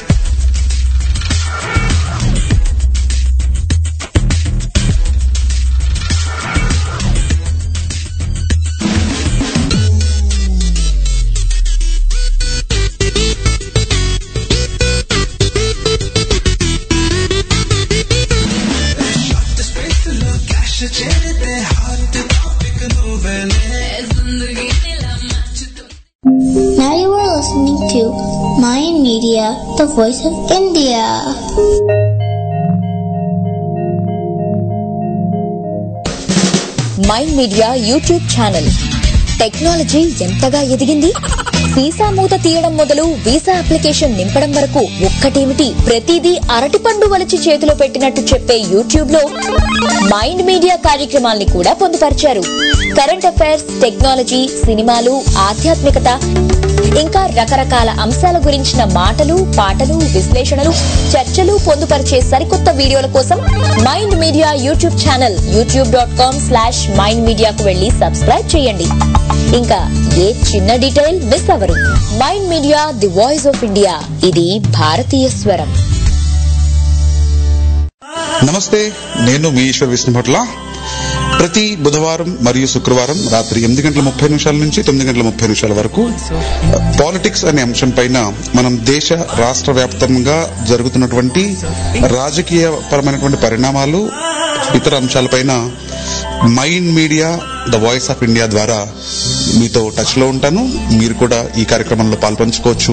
Now you are listening to Mayan Media, the voice of India. Mind media YouTube channel technology ఎంతగా ఎదిగింది visa మూత తీయడం మొదలు వీసా అప్లికేషన్ నింపడం వరకు ఒక్కటేమిటి ప్రతిదీ అరటిపండు వలిచి చేతిలో పెట్టినట్టు చెప్పే యూట్యూబ్ లో మైండ్ మీడియా కార్యక్రమాల్ని కూడా పొందుపరిచారు కరెంట్ అఫైర్స్ టెక్నాలజీ సినిమాలు ఆధ్యాత్మికత ఇంకా రకరకాల అంశాల గురించిన మాటలు పాటలు విశ్లేషణలు చర్చలు పొందుపరిచే సరికొత్త వీడియోల కోసం mind media YouTube channel YouTube dot com slash mind మీడియాకు వెళ్లి సబ్స్క్రైబ్ చేయండి ఇంకా ఏ చిన్న డీటెయిల్ మిస్ అవరు mind media the voice of India ఇది భారతీయ స్వరం నమస్తే నేను మీ ఈశ్వర్ విష్ణుభట్ల ప్రతి బుధవారం మరియు శుక్రవారం రాత్రి ఎనిమిది గంటల ముప్పై నిమిషాల నుంచి తొమ్మిది గంటల ముప్పై నిమిషాల వరకు పాలిటిక్స్ అనే అంశం పైన మనం దేశ రాష్ట్ర వ్యాప్తంగా జరుగుతున్నటువంటి రాజకీయ పరమైనటువంటి పరిణామాలు ఇతర అంశాలపైన mind media the voice of India ద్వారా మీతో టచ్ లో ఉంటాను మీరు కూడా ఈ కార్యక్రమంలో పాల్పంచుకోవచ్చు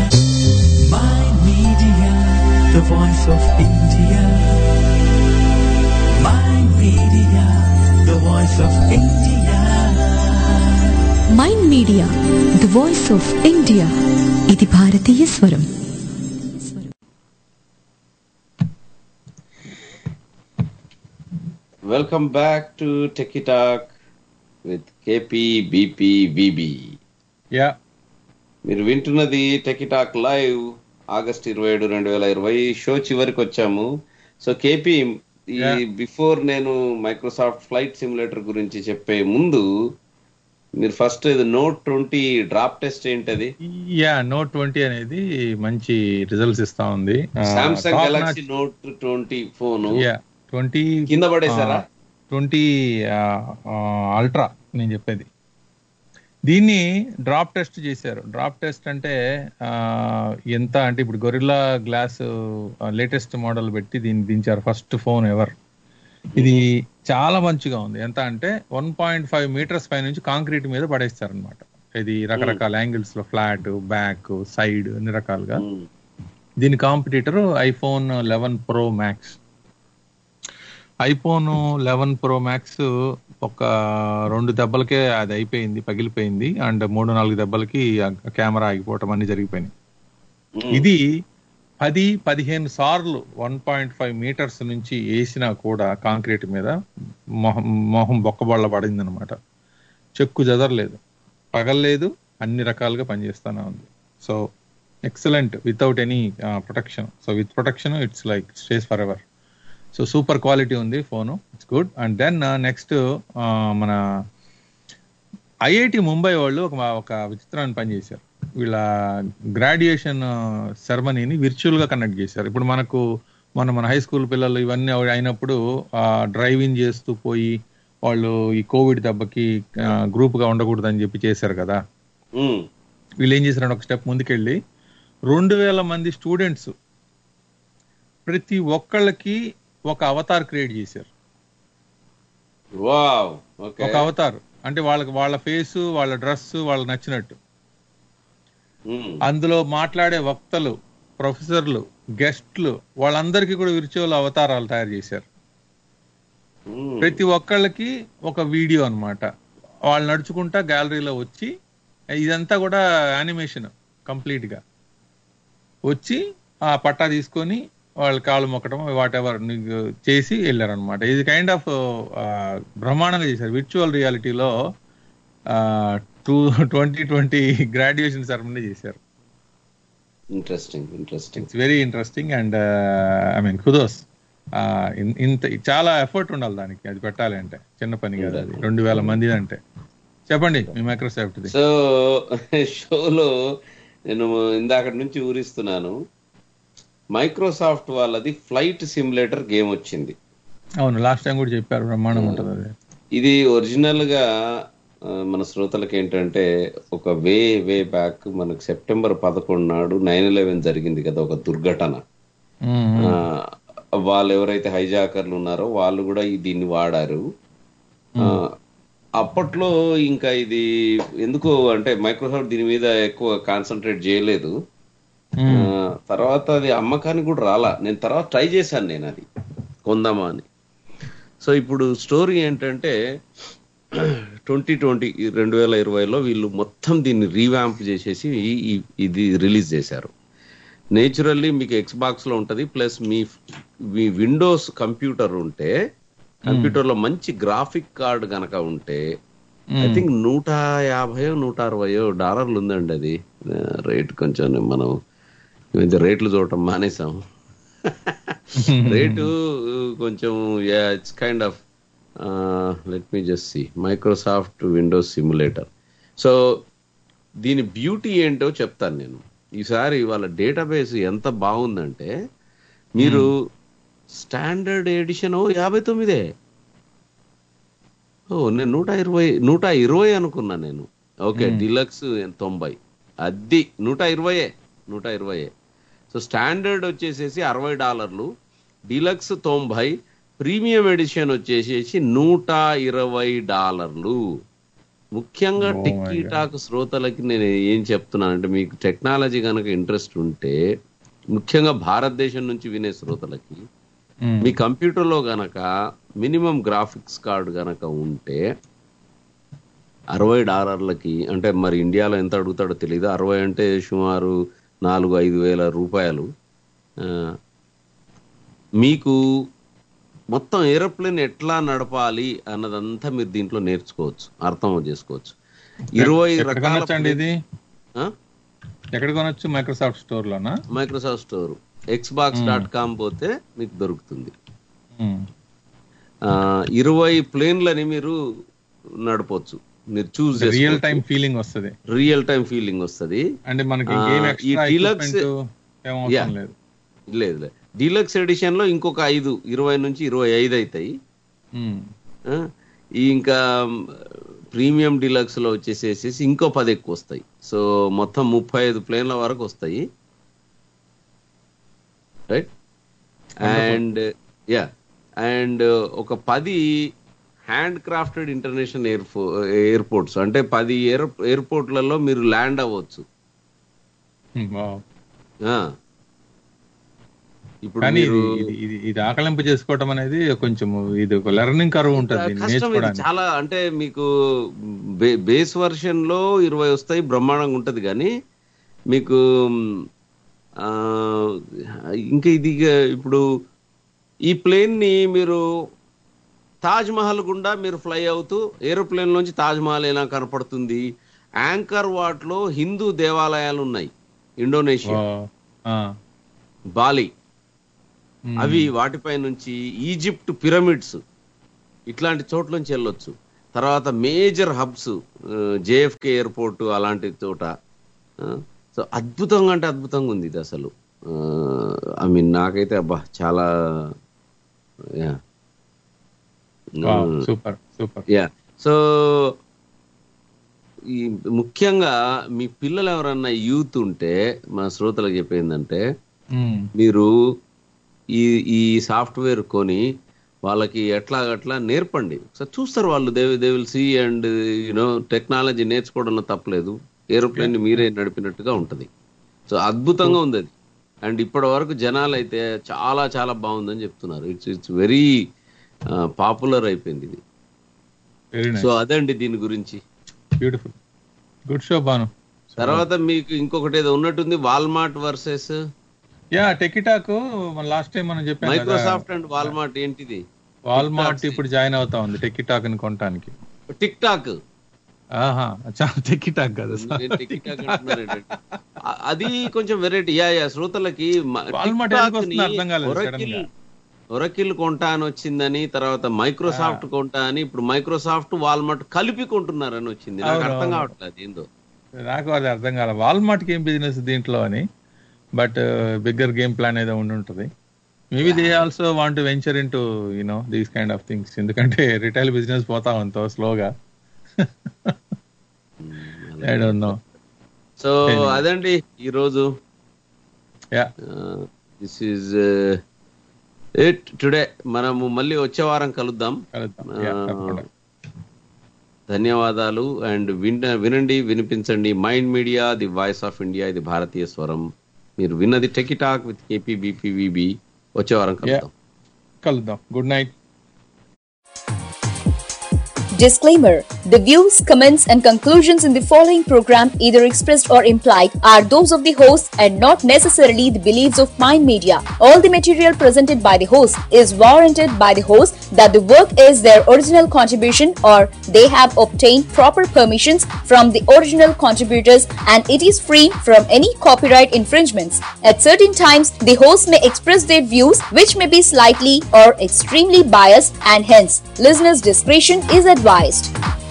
the voice of India. My media, the voice of India. Mind media the voice of India ఇది భారతీయ స్వరం welcome back to techie talk with KP BP VB yeah మీరు వింటున్నది టెకీ టాక్ లైవ్ ఆగస్ట్ ఇరవై ఏడు రెండు వేల ఇరవై షో చివరికి వచ్చాము సో కేపీ ఈ Yeah. బిఫోర్ నేను మైక్రోసాఫ్ట్ ఫ్లైట్ సిమ్యులేటర్ గురించి చెప్పే ముందు మీరు ఫస్ట్ ఇది నోట్ ట్వంటీ డ్రాప్ టెస్ట్ ఏంటది యా నోట్ ట్వంటీ అనేది మంచి రిజల్ట్స్ ఇస్తా ఉంది Samsung Galaxy Note twenty phone twenty కింద పడేశారా? ట్వంటీ అల్ట్రా నేను చెప్పేది దీన్ని డ్రాప్ టెస్ట్ చేశారు డ్రాప్ టెస్ట్ అంటే ఆ, ఎంత అంటే ఇప్పుడు గొరిల్లా గ్లాస్ లేటెస్ట్ మోడల్ పెట్టి దీన్ని దించారు ఫస్ట్ ఫోన్ ఎవర్ ఇది చాలా మంచిగా ఉంది ఎంత అంటే వన్ పాయింట్ ఫైవ్ మీటర్స్ పై నుంచి కాంక్రీట్ మీద పడేస్తారు అనమాట ఇది రకరకాల యాంగిల్స్ లో ఫ్లాట్ బ్యాక్ సైడ్ అన్ని రకాలుగా దీని competitor iPhone eleven Pro Max iPhone eleven Pro Max ఒక రెండు దెబ్బలకే అది అయిపోయింది పగిలిపోయింది అండ్ మూడు నాలుగు దెబ్బలకి కెమెరా ఆగిపోవటం అన్ని జరిగిపోయినాయి ఇది పది పదిహేను సార్లు వన్ పాయింట్ ఫైవ్ మీటర్స్ నుంచి వేసినా కూడా కాంక్రీట్ మీద మొహం మొహం బొక్కబొళ్ళ పడింది అనమాట చెక్కు జదరలేదు పగలలేదు అన్ని రకాలుగా పనిచేస్తానే ఉంది so excellent without any protection so with protection it's like stays forever so super quality ఉంది phone it's good and then next మన ఐఐటి ముంబై వాళ్ళు ఒక ఒక విచిత్రాన్ని పనిచేశారు వీళ్ళ గ్రాడ్యుయేషన్ సెరమనీని విర్చువల్ గా కండక్ట్ చేశారు ఇప్పుడు మనకు మన మన హై స్కూల్ పిల్లలు ఇవన్నీ అయినప్పుడు డ్రైవింగ్ చేస్తూ పోయి వాళ్ళు ఈ కోవిడ్ దెబ్బకి గ్రూప్ గా ఉండకూడదని చెప్పి చేశారు కదా వీళ్ళు ఏం చేశారంటే ఒక స్టెప్ ముందుకెళ్ళి రెండు వేల మంది స్టూడెంట్స్ ప్రతి ఒక్కళ్ళకి ఒక అవతార్ క్రియేట్ చేశారు వావ్ ఓకే ఒక అవతార్ అంటే వాళ్ళకి వాళ్ళ ఫేస్ వాళ్ళ డ్రెస్ వాళ్ళకి నచ్చినట్టు అందులో మాట్లాడే వక్తలు ప్రొఫెసర్లు గెస్ట్లు వాళ్ళందరికీ కూడా విర్చువల్ అవతారాలు తయారు చేశారు ప్రతి ఒక్కళ్ళకి ఒక వీడియో అన్నమాట వాళ్ళు నడుచుకుంటా గ్యాలరీలో వచ్చి ఇదంతా కూడా యానిమేషన్ కంప్లీట్ గా వచ్చి ఆ పట్టా తీసుకొని వాళ్ళ కాళ్ళు మొక్కడం వాట్ ఎవర్ చేసి వెళ్ళారనమాట ఇది కైండ్ ఆఫ్ బ్రహ్మాండంగా చేశారు విర్చువల్ రియాలిటీలో two twenty twenty graduation ceremony చేశారు interesting interesting it's very interesting and I mean కుదోస్ ఇంత చాలా ఎఫర్ట్ ఉండాలి దానికి అది పెట్టాలి అంటే చిన్న పని కాదు అది రెండు వేల మంది అంటే చెప్పండి మీ మైక్రోసాఫ్ట్ సో షోలో నేను ఇందాక నుంచి ఊరిస్తున్నాను మైక్రోసాఫ్ట్ వాళ్ళది ఫ్లైట్ సిమ్యులేటర్ గేమ్ వచ్చింది అవును లాస్ట్ టైం కూడా చెప్పారు బ్రహ్మాండం ఉంటుంది అది ఇది ఒరిజినల్ గా ఆ, మన శ్రోతలకు ఏంటంటే ఒక వే వే బ్యాక్ మనకు సెప్టెంబర్ పదకొండు నాడు నైన్ ఎలెవెన్ జరిగింది కదా ఒక దుర్ఘటన ఆ, వాళ్ళు ఎవరైతే హైజాకర్లు ఉన్నారో వాళ్ళు కూడా ఈ దీన్ని వాడారు ఆ, అప్పట్లో ఇంకా ఇది ఎందుకు అంటే మైక్రోసాఫ్ట్ దీని మీద ఎక్కువ కాన్సన్ట్రేట్ చేయలేదు ఆ, తర్వాత అది అమ్మకానికి కూడా రాలా నేను తర్వాత ట్రై చేశాను నేను అది కొందామా అని సో ఇప్పుడు స్టోరీ ఏంటంటే ట్వంటీ ట్వంటీ రెండు వేల ఇరవైలో వీళ్ళు మొత్తం దీన్ని రీవ్యాంప్ చేసేసి ఈ- ఈ- ఇది రిలీజ్ చేశారు నేచురల్లీ మీకు ఎక్స్ లో ఉంటది ప్లస్ మీ మీ విండోస్ కంప్యూటర్ ఉంటే కంప్యూటర్ లో మంచి గ్రాఫిక్ కార్డ్ గనక ఉంటే ఐ థింక్ నూట యాభైయో నూట అరవయో డాలర్లు ఉందండి అది రేట్ కొంచెం మనం ఈ మధ్య రేట్లు చూడటం మానేసాం రేటు కొంచెం it's kind of let me just see Microsoft Windows simulator so దీని బ్యూటీ ఏంటో చెప్తాను నేను ఈసారి వాళ్ళ డేటాబేస్ ఎంత బాగుందంటే మీరు స్టాండర్డ్ ఎడిషన్ యాభై తొమ్మిదే ఓ నేను నూట ఇరవై నూట ఇరవై అనుకున్నా నేను ఓకే డిలక్స్ తొంభై అది నూట ఇరవయే నూట ఇరవయే సో స్టాండర్డ్ వచ్చేసేసి అరవై డాలర్లు డిలక్స్ తొంభై ప్రీమియం ఎడిషన్ వచ్చేసేసి నూట ఇరవై డాలర్లు ముఖ్యంగా టిక్కీ టాక్ శ్రోతలకి నేను ఏం చెప్తున్నానంటే మీకు టెక్నాలజీ కనుక ఇంట్రెస్ట్ ఉంటే ముఖ్యంగా భారతదేశం నుంచి వినే శ్రోతలకి మీ కంప్యూటర్లో గనక మినిమం గ్రాఫిక్స్ కార్డు గనక ఉంటే అరవై డాలర్లకి అంటే మరి ఇండియాలో ఎంత అడుగుతాడో తెలియదు అరవై అంటే సుమారు నాలుగు ఐదు వేల రూపాయలు ఆ, మీకు మొత్తం ఏరోప్లేన్ ఎట్లా నడపాలి అన్నదంతా మీరు దీంట్లో నేర్చుకోవచ్చు అర్థం చేసుకోవచ్చు ఇరవై ఎక్కడ రకాల కొనొచ్చండి ఇది ఆ? ఎక్కడ కొనొచ్చు మైక్రోసాఫ్ట్ స్టోర్ లోనా Microsoft store Xbox dot com పోతే మీకు దొరుకుతుంది ఆ, ఇరవై ప్లేన్లని మీరు నడపవచ్చు మీరు చూస్ రియల్ టైం ఫీలింగ్ వస్తుంది రియల్ టైం ఫీలింగ్ వస్తుంది అంటే మనకి ఇంకేం ఆ, ఈ ఎక్స్ట్రా డీలక్స్ ఏం అవసరం లేదు లేదు లేదు డీలక్స్ ఎడిషన్ లో ఇంకొక ఐదు ఇరవై నుంచి ఇరవై ఐదు అవుతాయి మ్మ్. ఆ, ఈ ఇంకా ప్రీమియం డీలక్స్ లో వచ్చేసేసి ఇంకో పది ఎక్కువ వస్తాయి సో మొత్తం ముప్పై ఐదు ప్లేన్ల వరకు వస్తాయి రైట్ అండ్ యా అండ్ ఒక పది హ్యాండ్ క్రాఫ్టెడ్ ఇంటర్నేషనల్ ఎయిర్ఫో ఎయిర్పోర్ట్స్ అంటే పది ఎయిర్ ఎయిర్పోర్ట్లలో మీరు ల్యాండ్ అవ్వచ్చు మ్మ్. Wow. ఆ. ఇప్పుడు కానీ ఇది మీరు ఇది- ఇది ఇది ఆకలింపు చేసుకోవటం అనేది కొంచెం ఇది ఒక లెర్నింగ్ కర్వ్ ఉంటుంది దీన్ని కష్టం ఇది నేర్చుకోవడానికి చాలా అంటే మీకు బే- బేస్ వర్షన్ లో ఇరవై వస్తాయి బ్రహ్మాండంగా ఉంటది కానీ మీకు ఆ, ఇంకా ఇది ఇక ఇప్పుడు ఈ ప్లేన్ ని మీరు తాజ్ మహల్ గుండా మీరు ఫ్లై అవుతూ ఏరోప్లేన్ నుంచి తాజ్ మహల్ ఎలా కనపడుతుంది యాంకర్ వాట్ లో హిందూ దేవాలయాలు ఉన్నాయి ఇండోనేషియా ఆ, బాలి మ్మ్. అవి వాటిపై నుంచి ఈజిప్ట్ పిరమిడ్స్ ఇట్లాంటి చోట్ల నుంచి వెళ్ళొచ్చు తర్వాత మేజర్ హబ్స్ జేఎఫ్కే ఎయిర్పోర్ట్ అలాంటి చోట సో అద్భుతంగా అంటే అద్భుతంగా ఉంది ఇది అసలు ఐ మీన్ నాకైతే అబ్బా చాలా yeah super super yeah so ఈ ముఖ్యంగా మీ పిల్లలు ఎవరన్నా యూత్ ఉంటే మా శ్రోతలకు చెప్పేందంటే మీరు ఈ ఈ సాఫ్ట్వేర్ కొని వాళ్ళకి ఎట్లా అట్లా నేర్పండి ఒకసారి చూస్తారు వాళ్ళు they they will see and you know technology నేర్చుకోవడంలో తప్పలేదు ఏరోప్లేన్ మీరే నడిపినట్టుగా ఉంటది సో అద్భుతంగా ఉంది అది అండ్ ఇప్పటి వరకు జనాలు అయితే చాలా చాలా బాగుందని చెప్తున్నారు ఇట్స్ ఇట్స్ వెరీ పాపులర్ అయిపోయింది ఇది వెరీ సో నైస్ అదండి దీని గురించి బ్యూటిఫుల్ గుడ్ షో బాను తర్వాత మీకు ఇంకొకటి ఏదో ఉన్నట్టుంది వాల్మార్ట్ వర్సెస్ యా టెకిటాక్ మన లాస్ట్ టైం మనం చెప్పాం కదా మైక్రోసాఫ్ట్ అండ్ వాల్మార్ట్ ఏంటిది వాల్మార్ట్ ఇప్పుడు జాయిన్ అవుతా ఉంది టెకిటాక్ ని కొనడానికి టిక్ టాక్ ఆహా చాలా టెకిటాక్ కదా అది కొంచెం వెరైటీ యా యా శ్రోతలకి మ- Walmart TikTok ఎందుకు వస్తుందో ని అర్థం కాలేదు Oracle- sudden గా. ఒరకిల్ కొంటా అని వచ్చిందని తర్వాత మైక్రోసాఫ్ట్ కొంటా అని ఇప్పుడు మైక్రోసాఫ్ట్ వాల్మార్ట్ కలిపి కొంటున్నారని వచ్చింది నాకు అవును, అర్థం అవును. కావట్లేదు ఏందో నాకు అది అర్థం కాదు వాల్మార్ట్ కి ఏం బిజినెస్ దీంట్లో అని బట్ బిగ్గర్ గేమ్ ప్లాన్ ఏదో ఉండి ఉంటుంది maybe they also want venture into you know these kind of things ఎందుకంటే రిటైల్ బిజినెస్ పోతా ఉంతో స్లోగా ఐ డోంట్ నో సో అదండి ఈ రోజు yeah this is it today మనము మళ్ళీ వచ్చే వారం కలుద్దాం Yeah, తప్పకుండా. ధన్యవాదాలు అండ్ విన వినండి వినిపించండి mind media the voice of India ఇది భారతీయ స్వరం మీరు విన్నది టెకిటాక్ విత్ కేపీ బీపీవీబీ వచ్చే వారం కలుద్దాం కలుద్దాం good night Disclaimer The views, comments, and conclusions in the following program, either expressed or implied, are those of the host and not necessarily the beliefs of Mind Media. All the material presented by the host is warranted by the host that the work is their original contribution or they have obtained proper permissions from the original contributors and it is free from any copyright infringements. At certain times, the host may express their views which may be slightly or extremely biased and hence listeners' discretion is advised.